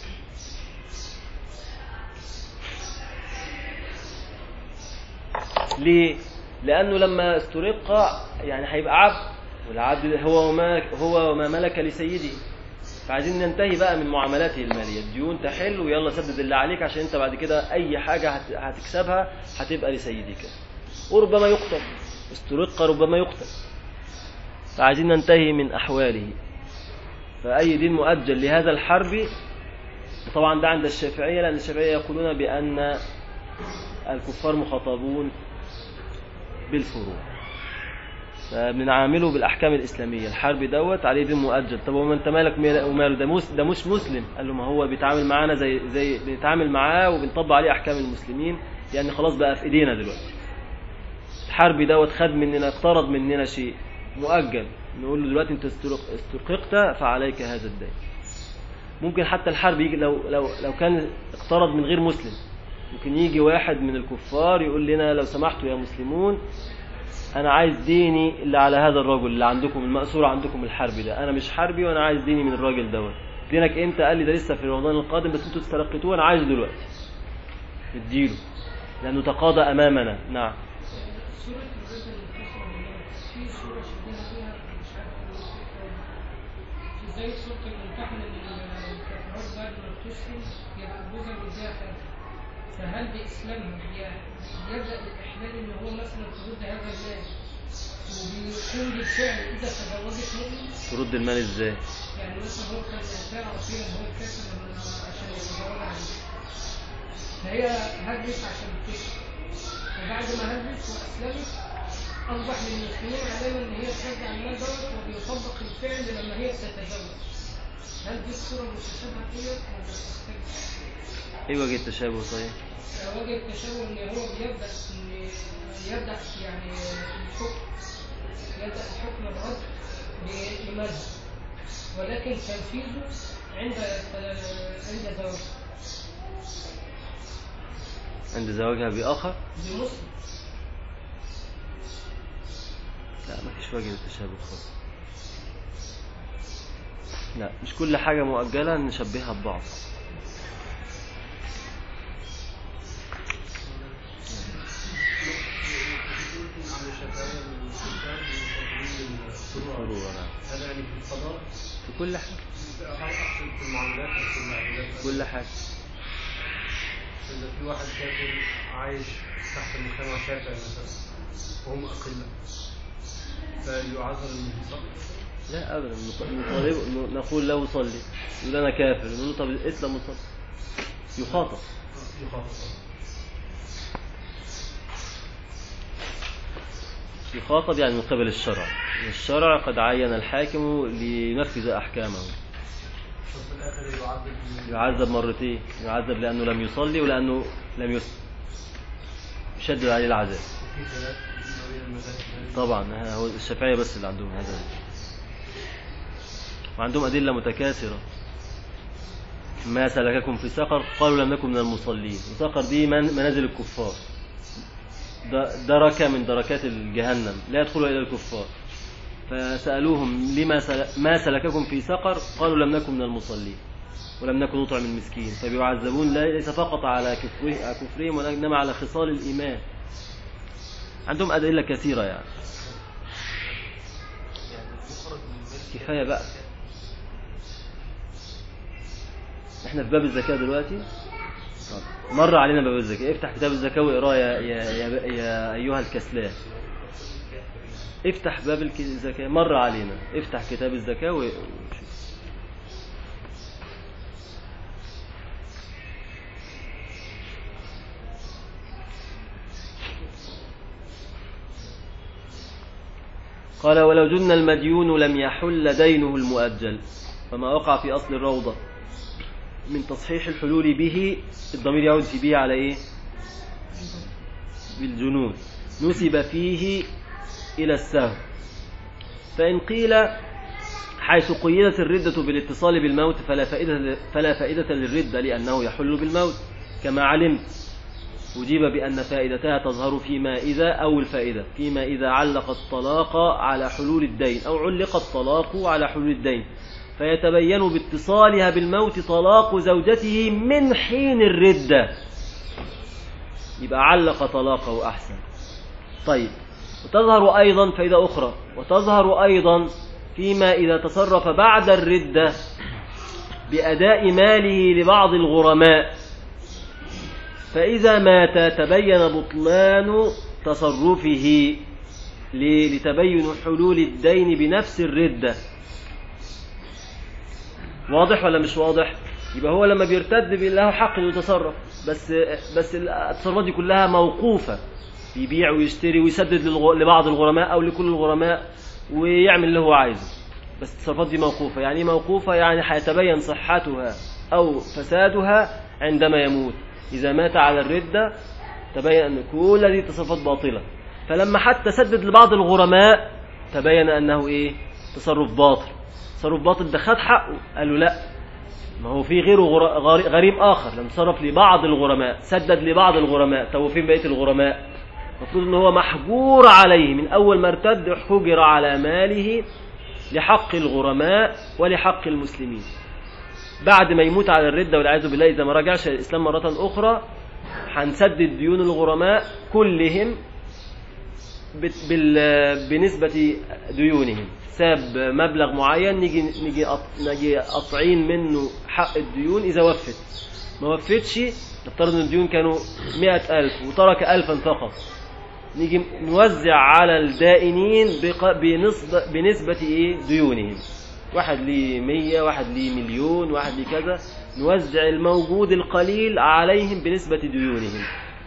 ليه؟ لأنه لما استرق يعني هيبقى عبد والعبد هو وما هو وما ملك لسيده فعايزين ننتهي بقى من معاملاته المالية الديون تحل ويلا سدد اللي عليك عشان انت بعد كده أي حاجة هت- هتكسبها هتبقى لسيدك وربما يقتل استرق ربما يقتل فعايزين ننتهي من أحواله فأي دين مؤجل لهذا الحرب طبعا ده عند الشافعية لأن الشافعية يقولون بأن الكفار مخاطبون بالفروع فبنعامله بالاحكام الاسلاميه الحرب دوت عليه دين مؤجل طب وما انت مالك مال- وماله ده مس ده مش مسلم قال له ما هو بيتعامل معانا زي زي بنتعامل معاه وبنطبق عليه احكام المسلمين يعني خلاص بقى في ايدينا دلوقتي الحرب دوت خد مننا اقترض مننا شيء مؤجل نقول له دلوقتي انت استرق- استرققت فعليك هذا الدين ممكن حتى الحرب يجي لو لو لو كان اقترض من غير مسلم ممكن يجي واحد من الكفار يقول لنا لو سمحتوا يا مسلمون انا عايز ديني اللي على هذا الرجل اللي عندكم المأسور عندكم الحرب ده انا مش حربي وانا عايز ديني من الراجل دوت دينك امتى قال لي ده لسه في رمضان القادم بس انتوا استرقيتوه انا عايزه دلوقتي اديله لانه تقاضى امامنا نعم سورة الرجل الكسرى والنار في سورة شبيهة فيها مش عارف في زي سورة الممتحنة اللي الكفارات بعد ما بتسلم يبقى جوزها بيديها حاجة فهل بإسلامها بي- يبدأ الإحلال إن هو مثلا ترد هذا المال وبيقوم بالفعل إذا تزوجت مؤمن ترد المال ازاي يعني مثلا هو كان كان عصير هو كافر لما- عشان يتزوج عليه فهي هجت عشان تكفر وبعد ما هجت واسلمت اصبح للمسلمين علينا ان هي ترجع المال دوت وبيطبق الفعل لما هي تتزوج هل دي الصوره المتشابهه ديت ولا تختلف؟ ايه وجه التشابه طيب وجه التشابه ان هو بيبدا ان يبدا يعني الحكم يبدا الحكم الرد بمذهب ولكن تنفيذه عند عند زواجه عند زواجها باخر بمسلم لا ما فيش مفيش وجه للتشابه خالص لا مش كل حاجة مؤجلة نشبهها ببعض عن الشافعية من الإسلام من الفروع فروع، نعم. هذا يعني في القضاء في كل حاجة أقصد في المعاملات أو في المعاملات كل حاجة إذا في واحد كافر عايش تحت المجتمع شافعي مثلا وهم أقلة فيعذر المنتصر لا ابدا نطالب نقول له صلي يقول انا كافر نقول له طب اسلم وصلي يخاطب يخاطب يخاطب يعني من قبل الشرع الشرع قد عين الحاكم لينفذ احكامه ففي الآخر يعذب من- يعذب مرتين يعذب لانه لم يصلي ولانه لم يسلم يشدد عليه العذاب في خلاف ما بين المذاهب طبعا ها- هو الشافعية بس اللي عندهم هذا وعندهم أدلة متكاثرة ما سلككم في سقر قالوا لم نكن من المصلين وسقر دي من- منازل الكفار د- دركة من دركات الجهنم لا يدخلها إلى الكفار فسألوهم لما سل... ما سلككم في سقر قالوا لم نكن من المصلين ولم نكن نطعم المسكين فبيعذبون لا- ليس فقط على كفره- على كفرهم وإنما على خصال الإيمان عندهم أدلة كثيرة يعني كفاية بقى احنا في باب الزكاة دلوقتي طب. مر علينا باب الزكاة افتح كتاب الزكاة واقراه يا, يا, يا, يا أيها الكسلان افتح باب الك- الزكاة مر علينا افتح كتاب الزكاة و- وشوف قال ولو جن المديون لم يحل دينه المؤجل فما وقع في أصل الروضة من تصحيح الحلول به الضمير يعود في به على إيه بالجنون نسب فيه إلى السهو فإن قيل حيث قيدت الردة بالاتصال بالموت فلا فائدة, فلا فائدة للردة لأنه يحل بالموت كما علمت أجيب بأن فائدتها تظهر فيما إذا أو الفائدة فيما إذا علق الطلاق على حلول الدين أو علق الطلاق على حلول الدين فيتبين باتصالها بالموت طلاق زوجته من حين الردة يبقى علق طلاقه أحسن طيب وتظهر أيضا فائدة أخرى وتظهر أيضا فيما إذا تصرف بعد الردة بأداء ماله لبعض الغرماء فإذا مات تبين بطلان تصرفه ليه؟ لتبين حلول الدين بنفس الردة واضح ولا مش واضح يبقى هو لما بيرتد بيبقى له حق انه يتصرف بس بس التصرفات دي كلها موقوفة يبيع ويشتري ويسدد للغ- لبعض الغرماء او لكل الغرماء ويعمل اللي هو عايزه بس التصرفات دي موقوفة يعني ايه موقوفة يعني هيتبين صحتها او فسادها عندما يموت اذا مات على الردة تبين ان كل هذه التصرفات باطلة فلما حتى سدد لبعض الغرماء تبين انه ايه تصرف باطل تصرف باطل ده خد حقه قالوا لا ما هو في غيره غر- غري- غريم اخر لما صرف لبعض الغرماء سدد لبعض الغرماء طب فين بقيه الغرماء المفروض ان هو محجور عليه من اول ما ارتد حجر على ماله لحق الغرماء ولحق المسلمين بعد ما يموت على الردة والعياذ بالله إذا ما رجعش الإسلام مرة أخرى هنسدد ديون الغرماء كلهم بت- بال- بنسبة ديونهم ساب مبلغ معين نيجي نيجي قط- نيجي قاطعين منه حق الديون إذا وفت ما وفتش نفترض ان الديون كانوا مئة ألف وترك ألفا فقط نيجي نوزع على الدائنين بق- بنسبة, بنسبة إيه ديونهم واحد ليه مية واحد ليه مليون واحد ليه كذا نوزع الموجود القليل عليهم بنسبة ديونهم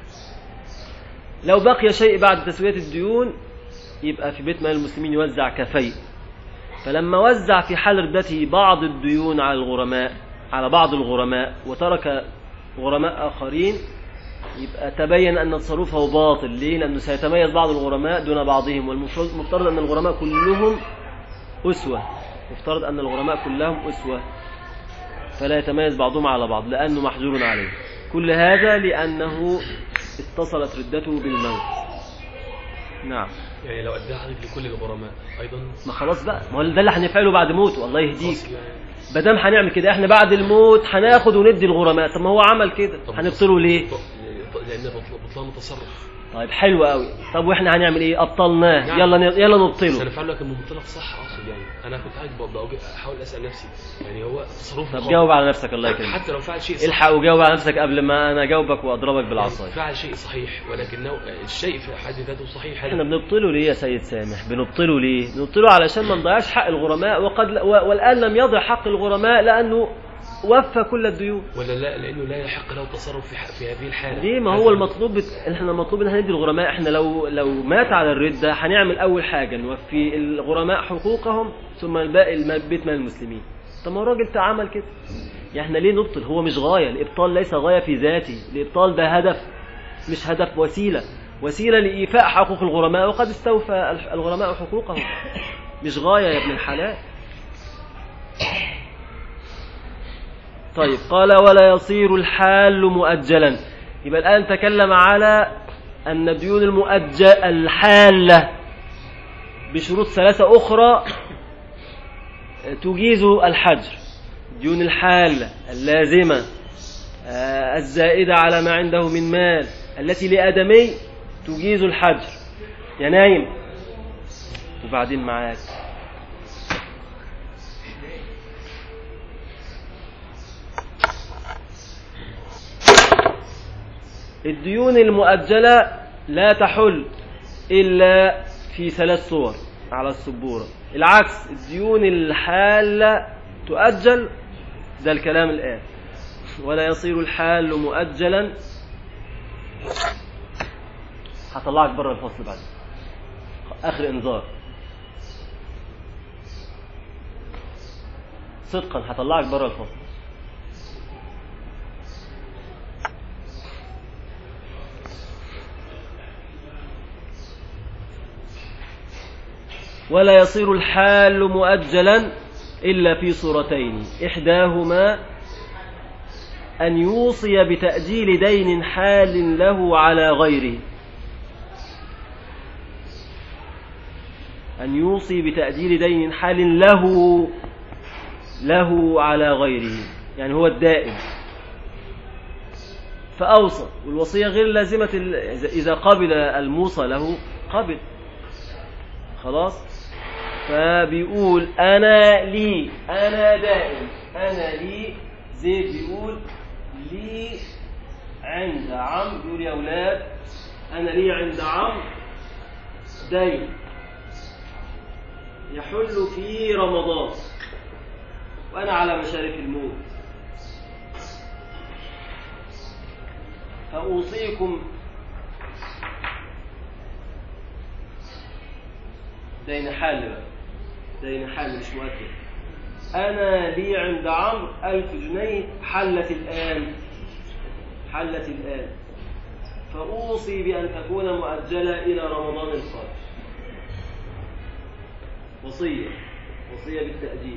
لو بقي شيء بعد تسوية الديون يبقى في بيت مال المسلمين يوزع كفيء فلما وزع في حال ردته بعض الديون على الغرماء على بعض الغرماء وترك غرماء آخرين يبقى تبين أن تصرفه باطل ليه؟ لأنه سيتميز بعض الغرماء دون بعضهم والمفترض أن الغرماء كلهم أسوة مفترض أن الغرماء كلهم أسوة فلا يتميز بعضهم على بعض لأنه محجور عليه كل هذا لأنه اتصلت ردته بالموت نعم يعني لو اداها حضرتك لكل الغرماء ايضا ما خلاص بقى ما هو ده اللي هنفعله بعد موته الله يهديك خلاص يعني ما دام هنعمل كده احنا بعد الموت هناخد وندي الغرماء طب ما هو عمل كده طب هنبطله ليه ط- لان بطل- بطلان متصرف طيب حلو قوي طب واحنا هنعمل ايه ابطلناه نعم. يلا ن- يلا بس نبطله انا فعلا لكن منطلق صح اقصد يعني انا كنت قاعد ب- بأوج- احاول اسال نفسي يعني هو تصرف طب جاوب على نفسك الله يكرمك حتى لو فعل شيء صح الحق وجاوب على نفسك قبل ما انا اجاوبك واضربك بالعصايه فعل شيء صحيح ولكنه الشيء في حد ذاته صحيح احنا بنبطله ليه يا سيد سامح بنبطله ليه بنبطله علشان ما نضيعش حق الغرماء وقد و- والان لم يضع حق الغرماء لانه وفى كل الديون ولا لا لانه لا يحق له التصرف في, ح- في هذه الحاله ليه ما هو المطلوب بت... احنا المطلوب ان هندي الغرماء احنا لو لو مات على الردة هنعمل اول حاجة نوفي الغرماء حقوقهم ثم الباقي الم- بيت مال المسلمين طب ما هو الراجل بتاع عمل كده يعني احنا ليه نبطل هو مش غاية الابطال ليس غاية في ذاته الابطال ده هدف مش هدف وسيلة وسيلة لإيفاء حقوق الغرماء وقد استوفى الح- الغرماء حقوقهم مش غاية يا ابن الحلال طيب قال ولا يصير الحال مؤجلا يبقى الآن تكلم على أن الديون المؤجل الحالة بشروط ثلاثة أخرى تجيز الحجر ديون الحالة اللازمة آه، الزائدة على ما عنده من مال التي لآدمي تجيز الحجر يا نايم وبعدين معاك الديون المؤجلة لا تحل إلا في ثلاث صور على السبورة العكس الديون الحالة تؤجل ده الكلام الآن ولا يصير الحال مؤجلا هطلعك بره الفصل بعد آخر إنذار صدقا هطلعك بره الفصل ولا يصير الحال مؤجلا إلا في صورتين إحداهما أن يوصي بتأجيل دين حال له على غيره أن يوصي بتأجيل دين حال له له على غيره يعني هو الدائن فأوصى والوصية غير لازمة ال- إذا قبل الموصى له قبل خلاص فبيقول انا لي انا دائم انا لي زيد بيقول لي عند عم بيقول يا اولاد انا لي عند عم دين يحل في رمضان وانا على مشارف الموت فاوصيكم دين حال بقى دين حال مش مؤكد أنا لي عند عمرو ألف جنيه حلت الآن حلت الآن فأوصي بأن تكون مؤجلة إلى رمضان القادم وصية وصية بالتأجيل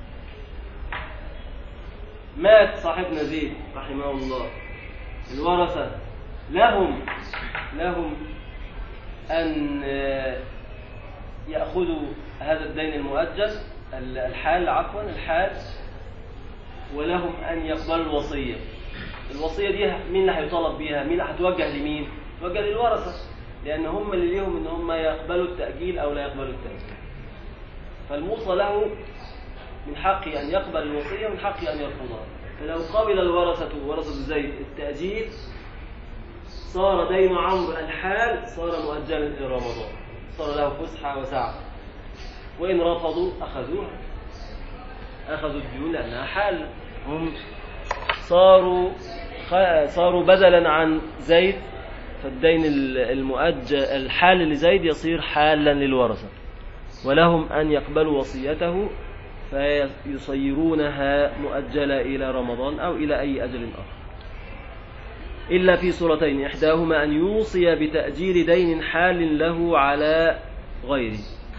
مات صاحبنا زيد رحمه الله الورثة لهم لهم أن آه، يأخذوا هذا الدين المؤجل الحال عفوا الحال ولهم أن يقبلوا الوصية الوصية دي مين اللي هيطالب بيها مين اللي هتوجه لمين توجه للورثة لأن هم اللي ليهم إن هم يقبلوا التأجيل أو لا يقبلوا التأجيل فالموصى له من حقه أن يقبل الوصية ومن حقه أن يرفضها فلو قبل الورثة ورثة زيد التأجيل صار دين عمرو الحال صار مؤجلا إلى رمضان صار له فسحة وسعة وإن رفضوا أخذوها أخذوا الديون لأنها حال هم صاروا خ- صاروا بدلا عن زيد فالدين ال- المؤجل الحال لزيد يصير حالا للورثة ولهم أن يقبلوا وصيته فيصيرونها مؤجلة إلى رمضان أو إلى أي أجل آخر إلا في صورتين إحداهما أن يوصي بتأجيل دين حال له على غيره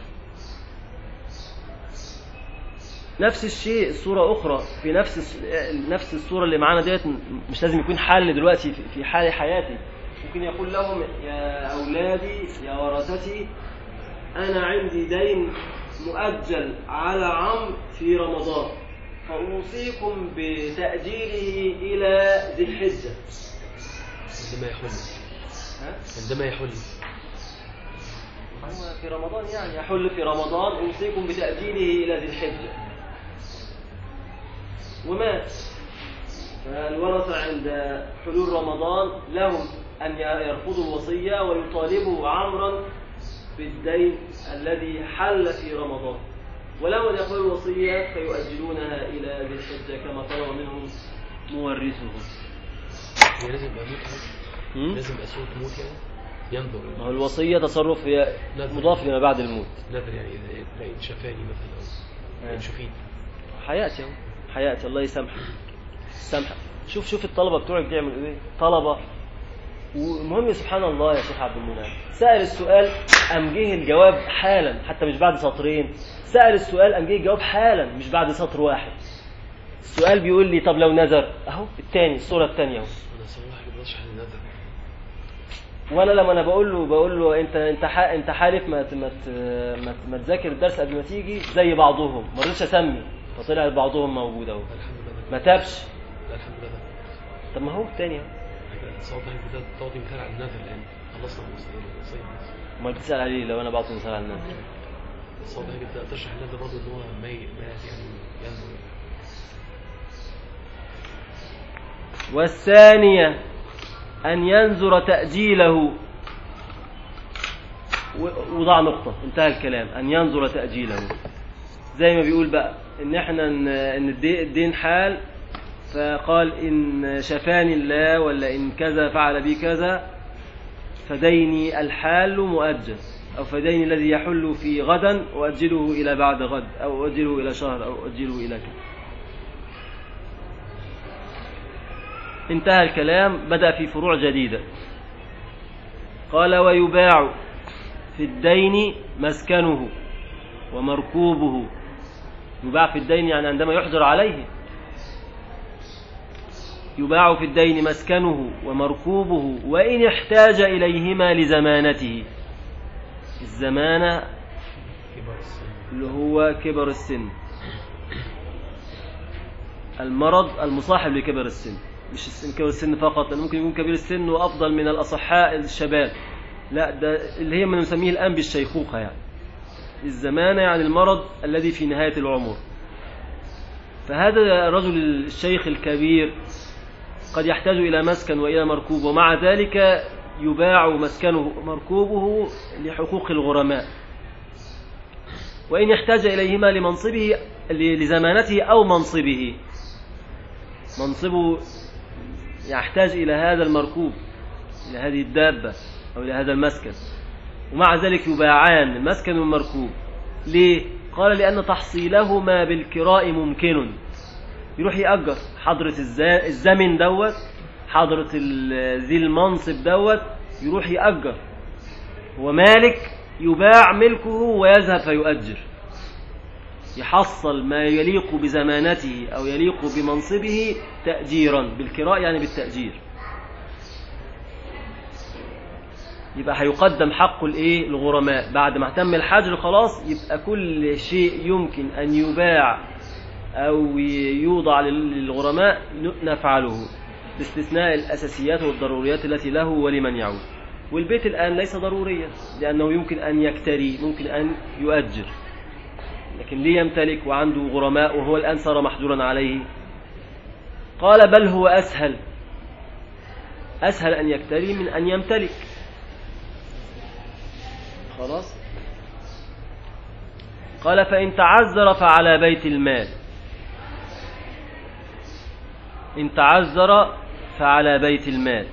نفس الشيء الصورة أخرى في نفس الس- نفس الصورة اللي معانا ديت مش لازم يكون حال دلوقتي في- في حال حياتي ممكن يقول لهم يا أولادي يا ورثتي أنا عندي دين مؤجل على عمرو في رمضان فأوصيكم بتأجيله إلى ذي الحجة عندما يحل ها؟ عندما يحل هو في رمضان يعني يحل في رمضان أوصيكم بتأجيله إلى ذي الحجة ومات فالورثة عند حلول رمضان لهم أن يرفضوا الوصية ويطالبوا عمرا بالدين الذي حل في رمضان ولو أن يقبلوا الوصية فيؤجلونها إلى ذي الحجة كما طلب منهم مورثهم هي لازم يبقى موت يعني؟ هم؟ لازم يبقى صوت موت يعني ينظر ما هو الوصية تصرف هي مضاف لما بعد الموت نذر يعني إذا لقيت شفاني مثلا أو لقيت شفيت حياتي اهو حياتي الله يسامحك سامحك شوف شوف الطلبة بتوعك بيعملوا ايه طلبة والمهم سبحان الله يا شيخ عبد المنعم سأل السؤال أم جه الجواب حالا حتى مش بعد سطرين سأل السؤال أم جه الجواب حالا مش بعد سطر واحد السؤال بيقول لي طب لو نذر اهو الثاني الصورة الثانية اهو أنا صراحة ما بقدرش على النذر وانا لما انا بقول له بقول له انت انت ح- انت حالف ما ت- ما ت- ما ت- ما تذاكر الدرس قبل ما تيجي زي بعضهم ما رضيتش اسمي فطلع بعضهم موجود اهو الحمد لله ما تابش لا الحمد لله طب ما هو الثاني اهو صواب كده تعطي مثال على النذر الآن خلصنا الوصية الوصية امال بتسال عليه لو انا بعطي مثال على الناس صواب كده تشرح النذر برضه إن هو ميت مات يعني ينظر والثانية أن ينذر تأجيله و- وضع نقطة انتهى الكلام أن ينظر تأجيله زي ما بيقول بقى إن إحنا إن إن الدي- الدين حال فقال إن شفاني الله ولا إن كذا فعل بي كذا فديني الحال مؤجل أو فديني الذي يحل في غدا أؤجله إلى بعد غد أو أؤجله إلى شهر أو أؤجله إلى كذا انتهى الكلام بدأ في فروع جديدة قال ويباع في الدين مسكنه ومركوبه يباع في الدين يعني عندما يحجر عليه يباع في الدين مسكنه ومركوبه وإن احتاج إليهما لزمانته الزمانة كبر السن اللي هو كبر السن المرض المصاحب لكبر السن مش السن كبر السن فقط لأنه ممكن يكون كبير السن وأفضل من الأصحاء الشباب لا ده اللي هي من نسميه الآن بالشيخوخة يعني الزمانة يعني المرض الذي في نهاية العمر فهذا الرجل الشيخ الكبير قد يحتاج إلى مسكن وإلى مركوب ومع ذلك يباع مسكنه ومركوبه لحقوق الغرماء وإن يحتاج إليهما لمنصبه لزمانته أو منصبه منصبه يحتاج إلى هذا المركوب إلى هذه الدابة أو إلى هذا المسكن ومع ذلك يباعان المسكن والمركوب ليه؟ قال لأن تحصيلهما بالكراء ممكن يروح يأجر حضرة الز- الزمن دوت حضرة ال- ذي المنصب دوت يروح يأجر ومالك يباع ملكه ويذهب فيؤجر يحصل ما يليق بزمانته أو يليق بمنصبه تأجيرا بالكراء يعني بالتأجير يبقى هيقدم حق الايه الغرماء بعد ما اهتم الحجر خلاص يبقى كل شيء يمكن ان يباع او يوضع لل- للغرماء ن- نفعله باستثناء الاساسيات والضروريات التي له ولمن يعود والبيت الان ليس ضروريا لانه يمكن ان يكتري ممكن ان يؤجر لكن ليه يمتلك وعنده غرماء وهو الان صار محجورا عليه قال بل هو اسهل اسهل ان يكتري من ان يمتلك خلاص قال فإن تعذر فعلى بيت المال إن تعذر فعلى بيت المال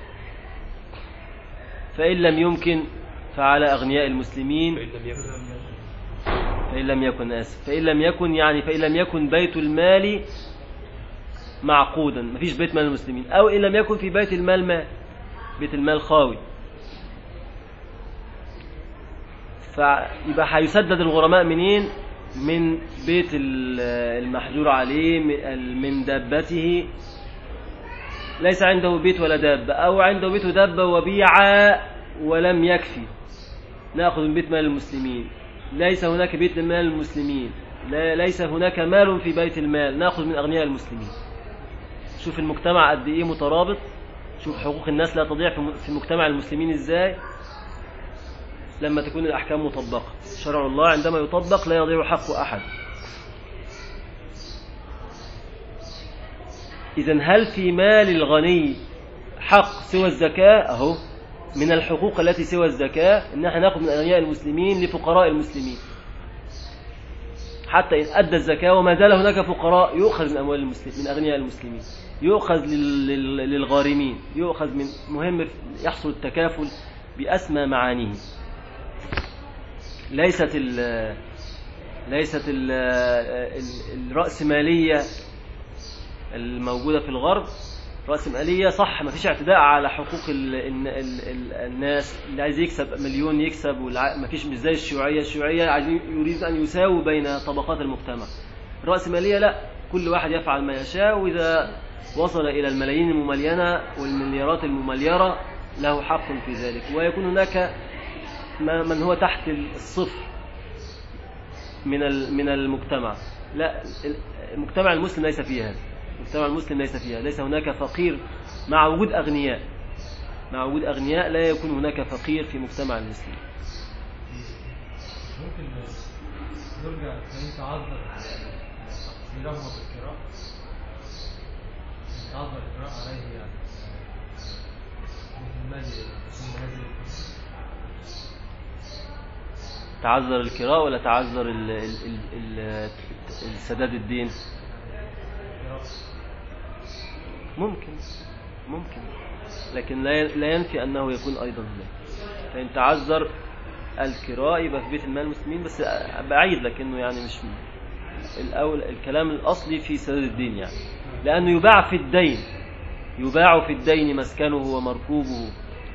فإن لم يمكن فعلى أغنياء المسلمين فإن لم يكن فإن لم يكن آسف فإن لم يكن يعني فإن لم يكن بيت المال معقودا مفيش بيت مال المسلمين أو إن لم يكن في بيت المال مال بيت المال خاوي فيبقى هيسدد الغرماء منين من بيت ال- المحجور عليه من- من دابته ليس عنده بيت ولا دابة أو عنده بيت ودابة وبيع ولم يكفي نأخذ من بيت مال المسلمين ليس هناك بيت مال المسلمين لا ليس هناك مال في بيت المال نأخذ من أغنياء المسلمين شوف المجتمع قد إيه مترابط شوف حقوق الناس لا تضيع في م- في مجتمع المسلمين إزاي لما تكون الأحكام مطبقة شرع الله عندما يطبق لا يضيع حق أحد إذا هل في مال الغني حق سوى الزكاة أهو من الحقوق التي سوى الزكاة إن احنا ناخذ من أغنياء المسلمين لفقراء المسلمين حتى إن أدى الزكاة وما زال هناك فقراء يؤخذ من أموال المسلمين من أغنياء المسلمين يؤخذ لل- لل- للغارمين يؤخذ من مهم يحصل التكافل بأسمى معانيه ليست ال ليست ال ال الرأسمالية الموجودة في الغرب رأسمالية صح ما فيش اعتداء على حقوق ال ال ال ال الناس اللي عايز يكسب مليون يكسب ما فيش مش زي الشيوعية الشيوعية عايزين يريد أن يساوي بين طبقات المجتمع الرأسمالية لا كل واحد يفعل ما يشاء وإذا وصل إلى الملايين المملينة والمليارات الممليرة له حق في ذلك ويكون هناك ما- من هو تحت الصفر من ال- من المجتمع لا ال- المجتمع المسلم ليس فيه هذا المجتمع المسلم ليس فيها ليس هناك فقير مع وجود أغنياء مع وجود أغنياء لا يكون هناك فقير في مجتمع المسلم ممكن نرجع ان تعذر تقديرهما بالقراءة إن تعذر القراءة عليه يعني مثل مالي ثم هذه تعذر الكراء ولا تعذر ال- ال- ال- ال- السداد الدين القراءة ممكن ممكن لكن لا لا ينفي أنه يكون أيضا هناك فإن تعذر الكراء يبقى في بيت المال المسلمين بس بعيد لكنه يعني مش الأول الكلام الأصلي في سداد الدين يعني لأنه يباع في الدين يباع في الدين مسكنه ومركوبه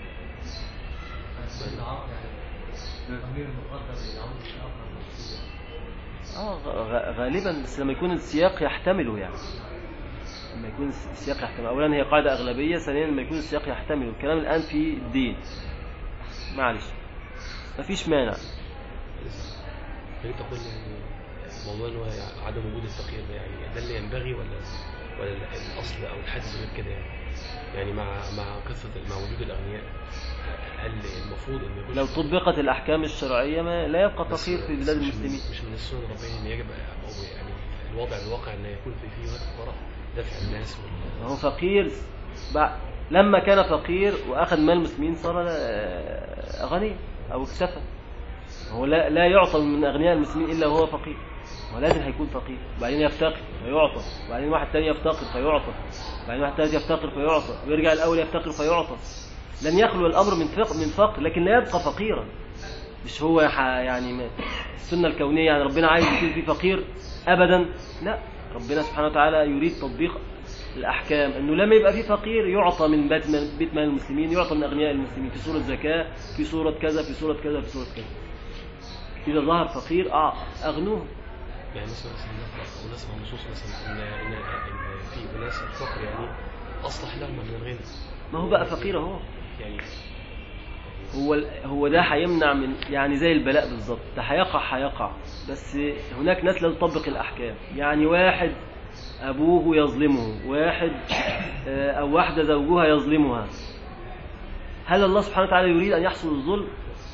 العقل يعني ضمير المقدر يعود الآخر المسؤول آه غ- غ- غالبا بس لما يكون السياق يحتمله يعني لما يكون السياق يحتمل أولا هي قاعدة أغلبية ثانيا لما يكون السياق يحتمل الكلام الآن في الدين معلش مفيش مانع يعني تقول يعني موضوع ان هو عدم وجود الفقير ده يعني ده اللي ينبغي ولا ولا الاصل او الحدث غير كده يعني يعني مع مع قصه مع وجود الاغنياء هل المفروض ان يكون لو طبقت الأحكام الشرعية ما لا يبقى بس- فقير في بس بلاد مش من- المسلمين مش من السنن الربانيه ان يجب أو يعني الوضع الواقع ان يكون في فيه هناك فقراء دفع الناس وال- ما هو فقير بعد لما كان فقير وأخذ مال المسلمين صار آه، غني أو اكتفى هو لا, لا يعطى من أغنياء المسلمين إلا وهو فقير هو لازم هيكون فقير وبعدين يفتقر فيعطى وبعدين واحد تاني يفتقر فيعطى وبعدين واحد تالت يفتقر فيعطى ويرجع الأول يفتقر فيعطى لن يخلو الأمر من فقر من فقر لكن لا يبقى فقيرا مش هو ح- يعني ما- السنة الكونية يعني ربنا عايز يكون في فقير أبدا لا ربنا سبحانه وتعالى يريد تطبيق الأحكام أنه لما يبقى في فقير يعطى من بيت مال, بيت مال المسلمين يعطى من أغنياء المسلمين في صورة زكاة في صورة كذا في صورة كذا في صورة كذا إذا ظهر فقير آه أغنوه يعني مثلا مثلا نقرا او نسمع نصوص مثلا ان ان ان في اناس الفقر يعني اصلح لهم من الغنى ما هو بقى فقير أهو يعني هو هو ده هيمنع من يعني زي البلاء بالظبط ده هيقع هيقع بس هناك ناس لا تطبق الأحكام يعني واحد أبوه يظلمه واحد آه، أو واحدة زوجها يظلمها هل الله سبحانه وتعالى يريد أن يحصل الظلم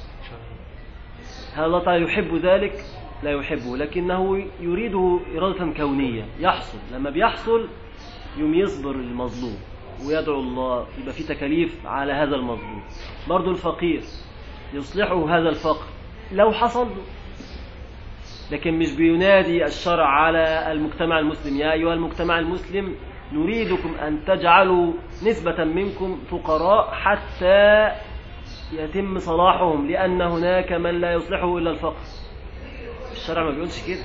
هل الله تعالى يحب ذلك لا يحبه لكنه يريده إرادة كونية يحصل لما بيحصل يوم يصبر المظلوم ويدعو الله يبقى في تكاليف على هذا المظلوم برضو الفقير يصلحه هذا الفقر لو حصل له لكن مش بينادي الشرع على المجتمع المسلم يا أيها المجتمع المسلم نريدكم أن تجعلوا نسبة منكم فقراء حتى يتم صلاحهم لأن هناك من لا يصلحه إلا الفقر الشرع ما بيقولش كده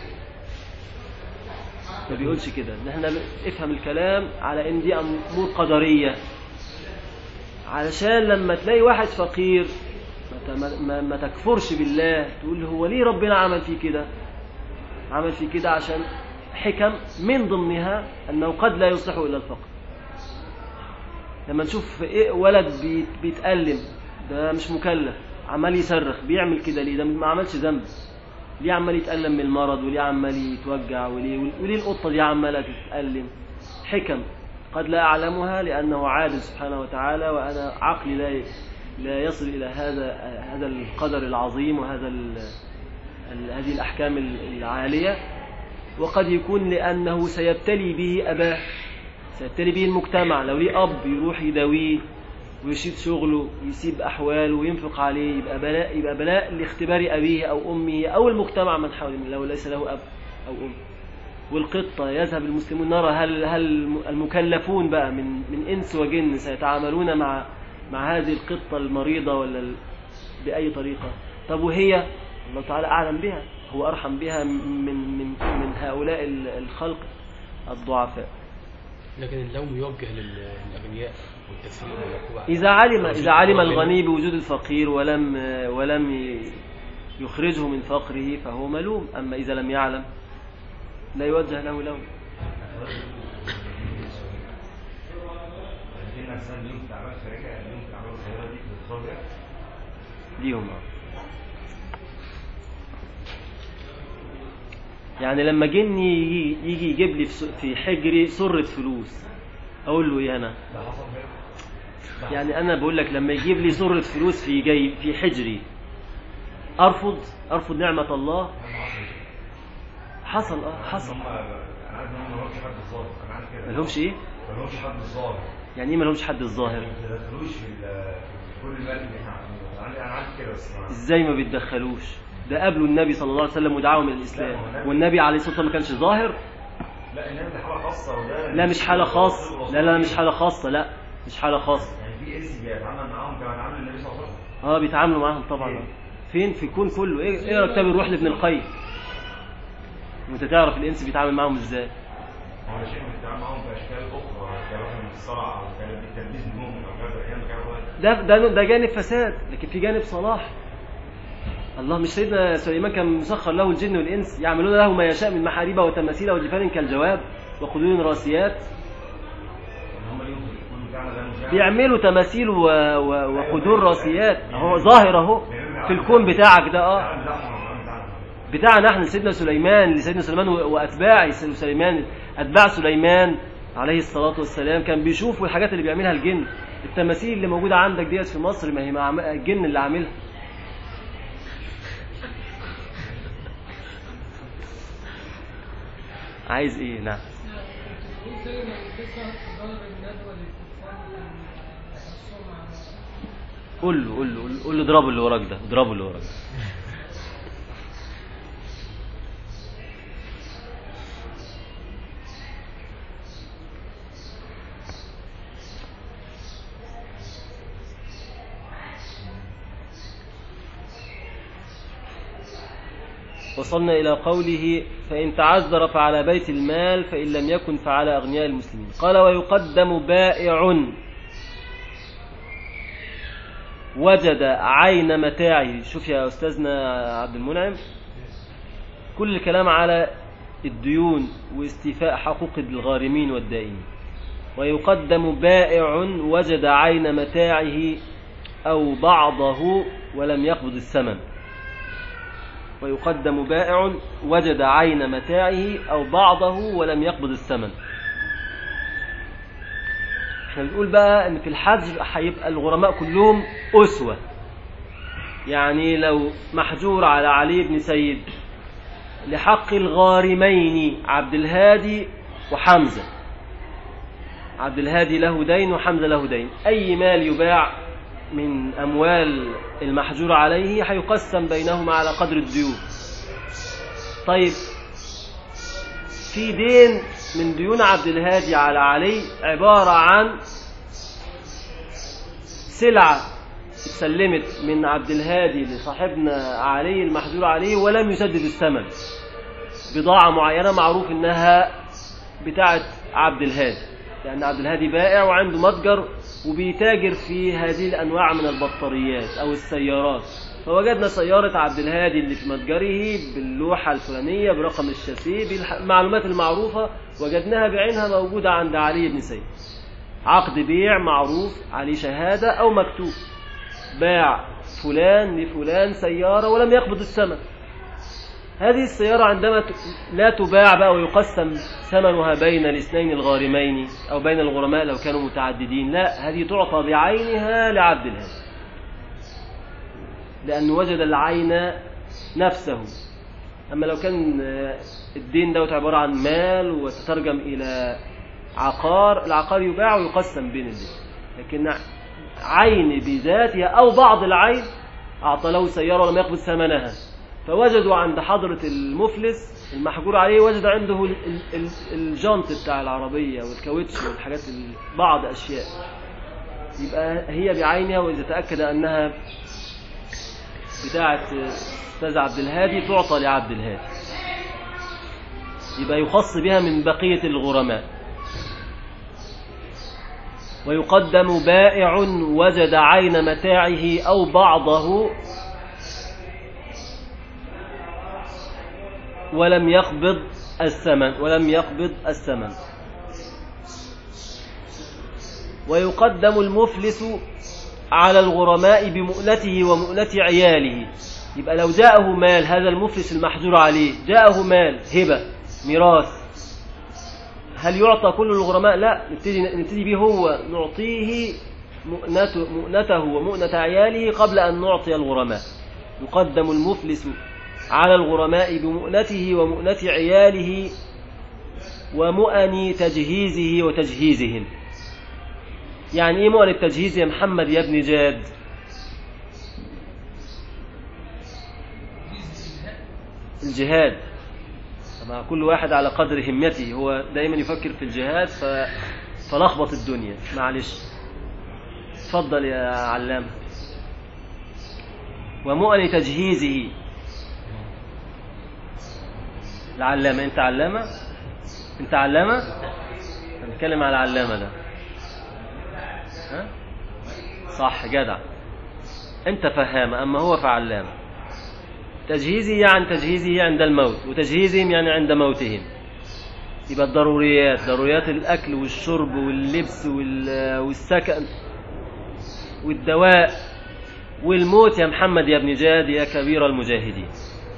ما بيقولش كده ان احنا افهم الكلام على ان دي امور قدريه علشان لما تلاقي واحد فقير ما, ت- ما, ما تكفرش بالله تقول هو ليه ربنا عمل فيه كده عمل فيه كده عشان حكم من ضمنها انه قد لا يصلحه الا الفقر لما نشوف إيه ولد بيت- بيتألم ده مش مكلف عمال يصرخ بيعمل كده ليه ده ما عملش ذنب ليه عمال يتألم من المرض وليه عمال يتوجع وليه وليه القطة دي عمالة تتألم حكم قد لا أعلمها لأنه عادل سبحانه وتعالى وأنا عقلي لا لا يصل إلى هذا هذا القدر العظيم وهذا ال- ال- هذه الأحكام العالية وقد يكون لأنه سيبتلي به أباه سيبتلي به المجتمع لو ليه أب يروح يداويه ويشيد شغله يسيب أحواله وينفق عليه يبقى بلاء يبقى بلاء لاختبار أبيه أو أمه أو المجتمع من حوله لو ليس له أب أو أم والقطة يذهب المسلمون نرى هل هل المكلفون بقى من من إنس وجن سيتعاملون مع مع هذه القطة المريضة ولا ال- بأي طريقة طب وهي الله تعالى أعلم بها هو أرحم بها من من من هؤلاء ال- الخلق الضعفاء لكن اللوم يوجه لل- للاغنياء والتسريب والعقوبه عليهم. إذا علم لو في إذا علم قرار الغني بينهم. بوجود الفقير ولم ولم ي- يخرجه من فقره فهو ملوم أما إذا لم يعلم لا يوجه له لوم الجن نفسها اليوم في اعمال خارجه يعني اليوم في الاعمال الصغيره دي في الخارجه ليهم آه. يعني لما جني يجي, يجي يجيب لي في س- في حجري سرة فلوس أقول له إيه أنا ده حصل فعلا يعني أنا بقول لك لما يجيب لي سرة فلوس في جاي في حجري أرفض أرفض نعمة الله حصل اه حصل هم انا عارف ان هم ما لهمش حد الظاهر انا عارف كده ما لهمش ايه ما لهمش حد الظاهر يعني ايه ما لهمش حد الظاهر ما تدخلوش في ال- في كل المال اللي احنا عاملينه. انا عارف كده بس ما ازاي ما بيتدخلوش ده قابلوا النبي صلى الله عليه وسلم ودعاهم الى الاسلام والنبي عليه الصلاه والسلام ما كانش ظاهر لا انما دي حاله خاصه وده لا مش حاله خاصه لا لا مش حاله خاصه لا مش حاله خاصه يعني في اس بيتعامل معاهم كما تعامل النبي صلى الله عليه وسلم اه بيتعاملوا معاهم طبعا فين في الكون كله ايه اقرا كتاب الروح لابن القيم وانت تعرف الانس بيتعامل معاهم ازاي هو شيء بيتعامل معاهم باشكال اخرى كمثلا الصرع او كتلبيس نوم او كذا ايام كان هو ده ده ده جانب فساد لكن في جانب صلاح الله مش سيدنا سليمان كان مسخر له الجن والانس يعملون له ما يشاء من محاريب وتماثيل وجفان كالجواب وقدور راسيات ان هم اليوم في الكون بتاعنا ده مش بيعملوا تماثيل و... و... وقدور راسيات اهو ظاهر اهو في الكون بتاعك ده اه العالم بتاعهم العالم بتاعنا بتاعنا احنا لسيدنا سليمان لسيدنا سليمان و- واتباع سيدنا سليمان اتباع سليمان عليه الصلاه والسلام كان بيشوفوا الحاجات اللي بيعملها الجن التماثيل اللي موجوده عندك ديت في مصر ما هي مع الجن اللي عاملها عايز ايه نعم بتقول زي ما الفكرة ظهر الندوة للكفار كان يحصهم على قول له قول له قول له- قول له اضربه اللي وراك ده اضربه اللي وراك ده. وصلنا إلى قوله فإن تعذر فعلى بيت المال فإن لم يكن فعلى أغنياء المسلمين قال ويقدم بائع وجد عين متاعه شوف يا أستاذنا عبد المنعم كل الكلام على الديون واستيفاء حقوق الغارمين والدائنين ويقدم بائع وجد عين متاعه أو بعضه ولم يقبض الثمن ويقدم بائع وجد عين متاعه أو بعضه ولم يقبض الثمن احنا بنقول بقى ان في الحجر هيبقى الغرماء كلهم أسوة يعني لو محجور على علي بن سيد لحق الغارمين عبد الهادي وحمزة عبد الهادي له دين وحمزة له دين أي مال يباع من أموال المحجور عليه هيقسم بينهما على قدر الديون طيب في دين من ديون عبد الهادي على علي عبارة عن سلعة اتسلمت من عبد الهادي لصاحبنا علي المحجور عليه ولم يسدد الثمن بضاعة معينة معروف انها بتاعة عبد الهادي لأن عبد الهادي بائع وعنده متجر وبيتاجر في هذه الأنواع من البطاريات أو السيارات فوجدنا سيارة عبد الهادي اللي في متجره باللوحة الفلانية برقم الشاسيه بالمعلومات المعروفة وجدناها بعينها موجودة عند علي بن سيد عقد بيع معروف عليه شهادة أو مكتوب باع فلان لفلان سيارة ولم يقبض الثمن هذه السيارة عندما ت- لا تباع بقى ويقسم ثمنها بين الاثنين الغارمين أو بين الغرماء لو كانوا متعددين لا هذه تعطى بعينها لعبد الهادي لأنه وجد العين نفسه أما لو كان آه، الدين دوت عبارة عن مال وتترجم إلى عقار العقار يباع ويقسم بين الدين لكن عين بذاتها أو بعض العين أعطى له سيارة ولم يقبض ثمنها فوجدوا عند حضرة المفلس المحجور عليه وجد عنده ال- ال- ال- الجنط بتاع العربية والكاوتش والحاجات ال- بعض أشياء يبقى هي بعينها وإذا تأكد أنها بتاعة أستاذ عبد الهادي تعطى لعبد الهادي يبقى يخص بها من بقية الغرماء ويقدم بائع وجد عين متاعه أو بعضه ولم يقبض الثمن ولم يقبض الثمن ويقدم المفلس على الغرماء بمؤنته ومؤنة عياله يبقى لو جاءه مال هذا المفلس المحجور عليه جاءه مال هبة ميراث هل يعطى كل الغرماء لا نبتدي, نبتدي به هو نعطيه مؤنته, مؤنته ومؤنة عياله قبل أن نعطي الغرماء يقدم المفلس على الغرماء بمؤنته ومؤنة عياله ومؤن تجهيزه وتجهيزهم يعني ايه مؤن التجهيز يا محمد يا ابن جاد الجهاد طبعا كل واحد على قدر همته هو دايما يفكر في الجهاد ف... فلخبط الدنيا معلش اتفضل يا علام ومؤن تجهيزه العلامة انت علامة انت علامة هنتكلم على العلامة ده ها؟ صح جدع انت فهامة اما هو فعلامة تجهيزه يعني تجهيزه عند الموت وتجهيزهم يعني عند موتهم يبقى الضروريات ضروريات الأكل والشرب واللبس وال- والسكن والدواء والموت يا محمد يا ابن جاد يا كبير المجاهدين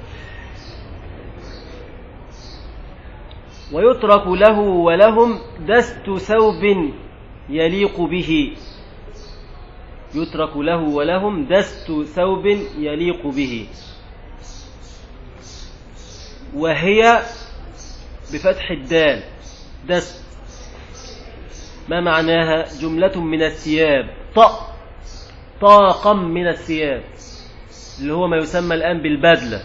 ويترك له ولهم دست ثوب يليق به يترك له ولهم دست ثوب يليق به وهي بفتح الدال دست ما معناها جملة من الثياب طأ طاقم من الثياب اللي هو ما يسمى الآن بالبدلة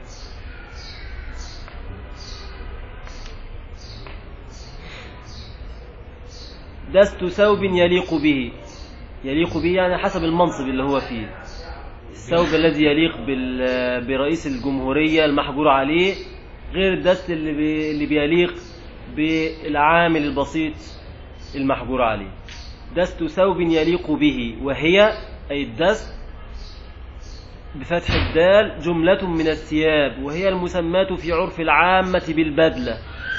دست ثوب يليق به يليق به يعني حسب المنصب اللي هو فيه الثوب الذي يليق بال- برئيس الجمهورية المحجور عليه غير الدست اللي, بي اللي بيليق بالعامل البسيط المحجور عليه دست ثوب يليق به وهي أي الدست بفتح الدال جملة من الثياب وهي المسماة في عرف العامة بالبدلة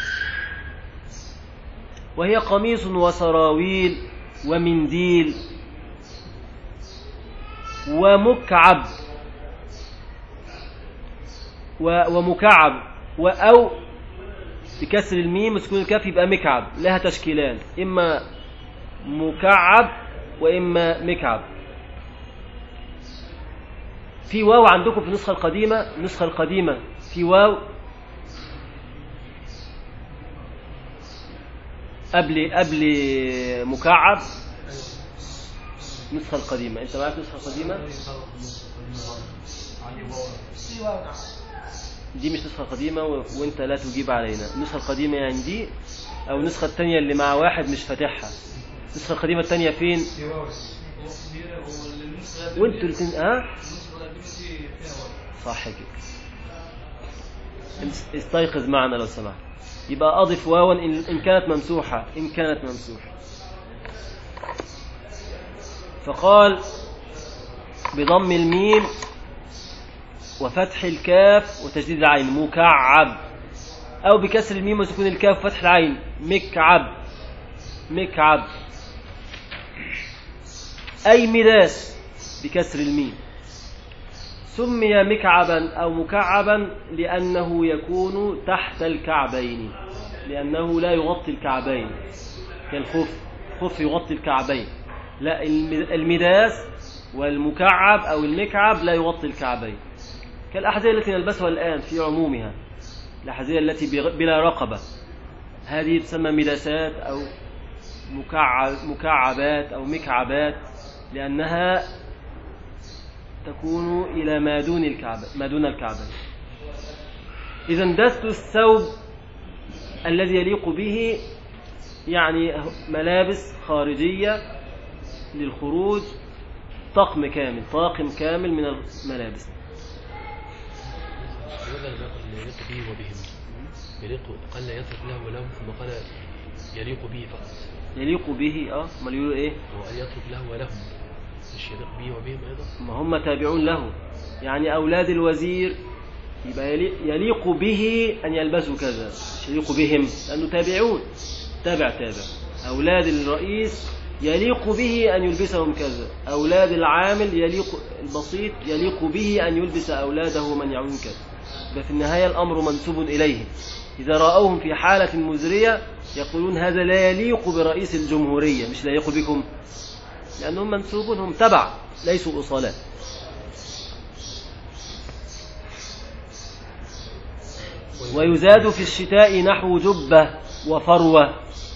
وهي قميص وسراويل ومنديل ومكعب و- ومكعب و- أو بكسر الميم وسكون الكاف يبقى مكعب لها تشكيلان إما مكعب وإما مكعب في واو عندكم في النسخة القديمة النسخة القديمة في واو قبل قبل مكعب النسخة القديمة أنت معك نسخة قديمة دي مش نسخة قديمة و... وأنت لا تجيب علينا النسخة القديمة يعني دي أو النسخة التانية اللي مع واحد مش فاتحها النسخة القديمة التانية فين وانتوا الاثنين ها صح كده استيقظ معنا لو سمحت يبقى أضف واوا إن إن كانت ممسوحة إن كانت ممسوحة فقال بضم الميم وفتح الكاف وتجديد العين مكعب أو بكسر الميم وسكون الكاف وفتح العين مكعب مكعب أي مداس بكسر الميم سمي مكعبا أو مكعبا لأنه يكون تحت الكعبين لأنه لا يغطي الكعبين كالخف الخف يغطي الكعبين لا الم- المداس والمكعب أو المكعب لا يغطي الكعبين كالأحذية التي نلبسها الآن في عمومها الأحذية التي بغ- بلا رقبة هذه تسمى مداسات أو مكعب مكعبات أو مكعبات لأنها تكون إلى ما دون الكعبة ما دون الكعبة إذا دست الثوب الذي يليق به يعني ملابس خارجية للخروج طقم كامل طاقم كامل من الملابس لماذا لم يقل يليق به وبهم يليق قال لا يترك له ولهم ثم قال يليق به فقط يليق به اه ما يقولوا ايه وقال يترك له ولهم مش يليق به وبهم ايضا ما هم تابعون له يعني أولاد الوزير يبقى يليق, يليق به أن يلبسوا كذا مش يليق بهم لأنه تابعون تابع تابع أولاد الرئيس يليق به أن يلبسهم كذا أولاد العامل يليق البسيط يليق به أن يلبس أولاده من يعون كذا يبقى في النهاية الأمر منسوب إليهم إذا رأوهم في حالة مزرية يقولون هذا لا يليق برئيس الجمهورية مش لا يليق بكم لأنهم منسوبون هم تبع ليسوا أصلاء ويزاد في الشتاء نحو جبة وفروة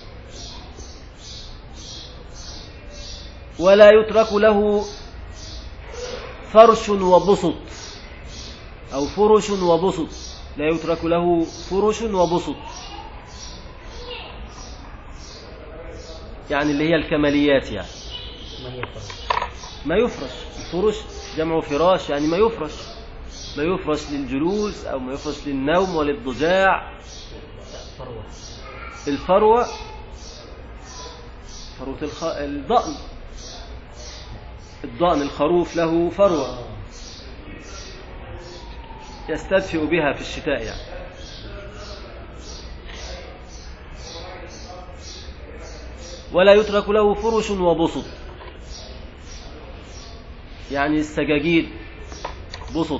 ولا يترك له فرش وبسط أو فرش وبسط لا يترك له فرش وبسط يعني اللي هي الكماليات يعني ما يفرش الفرش جمع فراش يعني ما يفرش ما يفرش للجلوس أو ما يفرش للنوم وللضجاع الفروة فروة الخ... الضأن الضأن الخروف له فروة يستدفئ بها في الشتاء يعني ولا يترك له فرش وبسط يعني السجاجيد بسط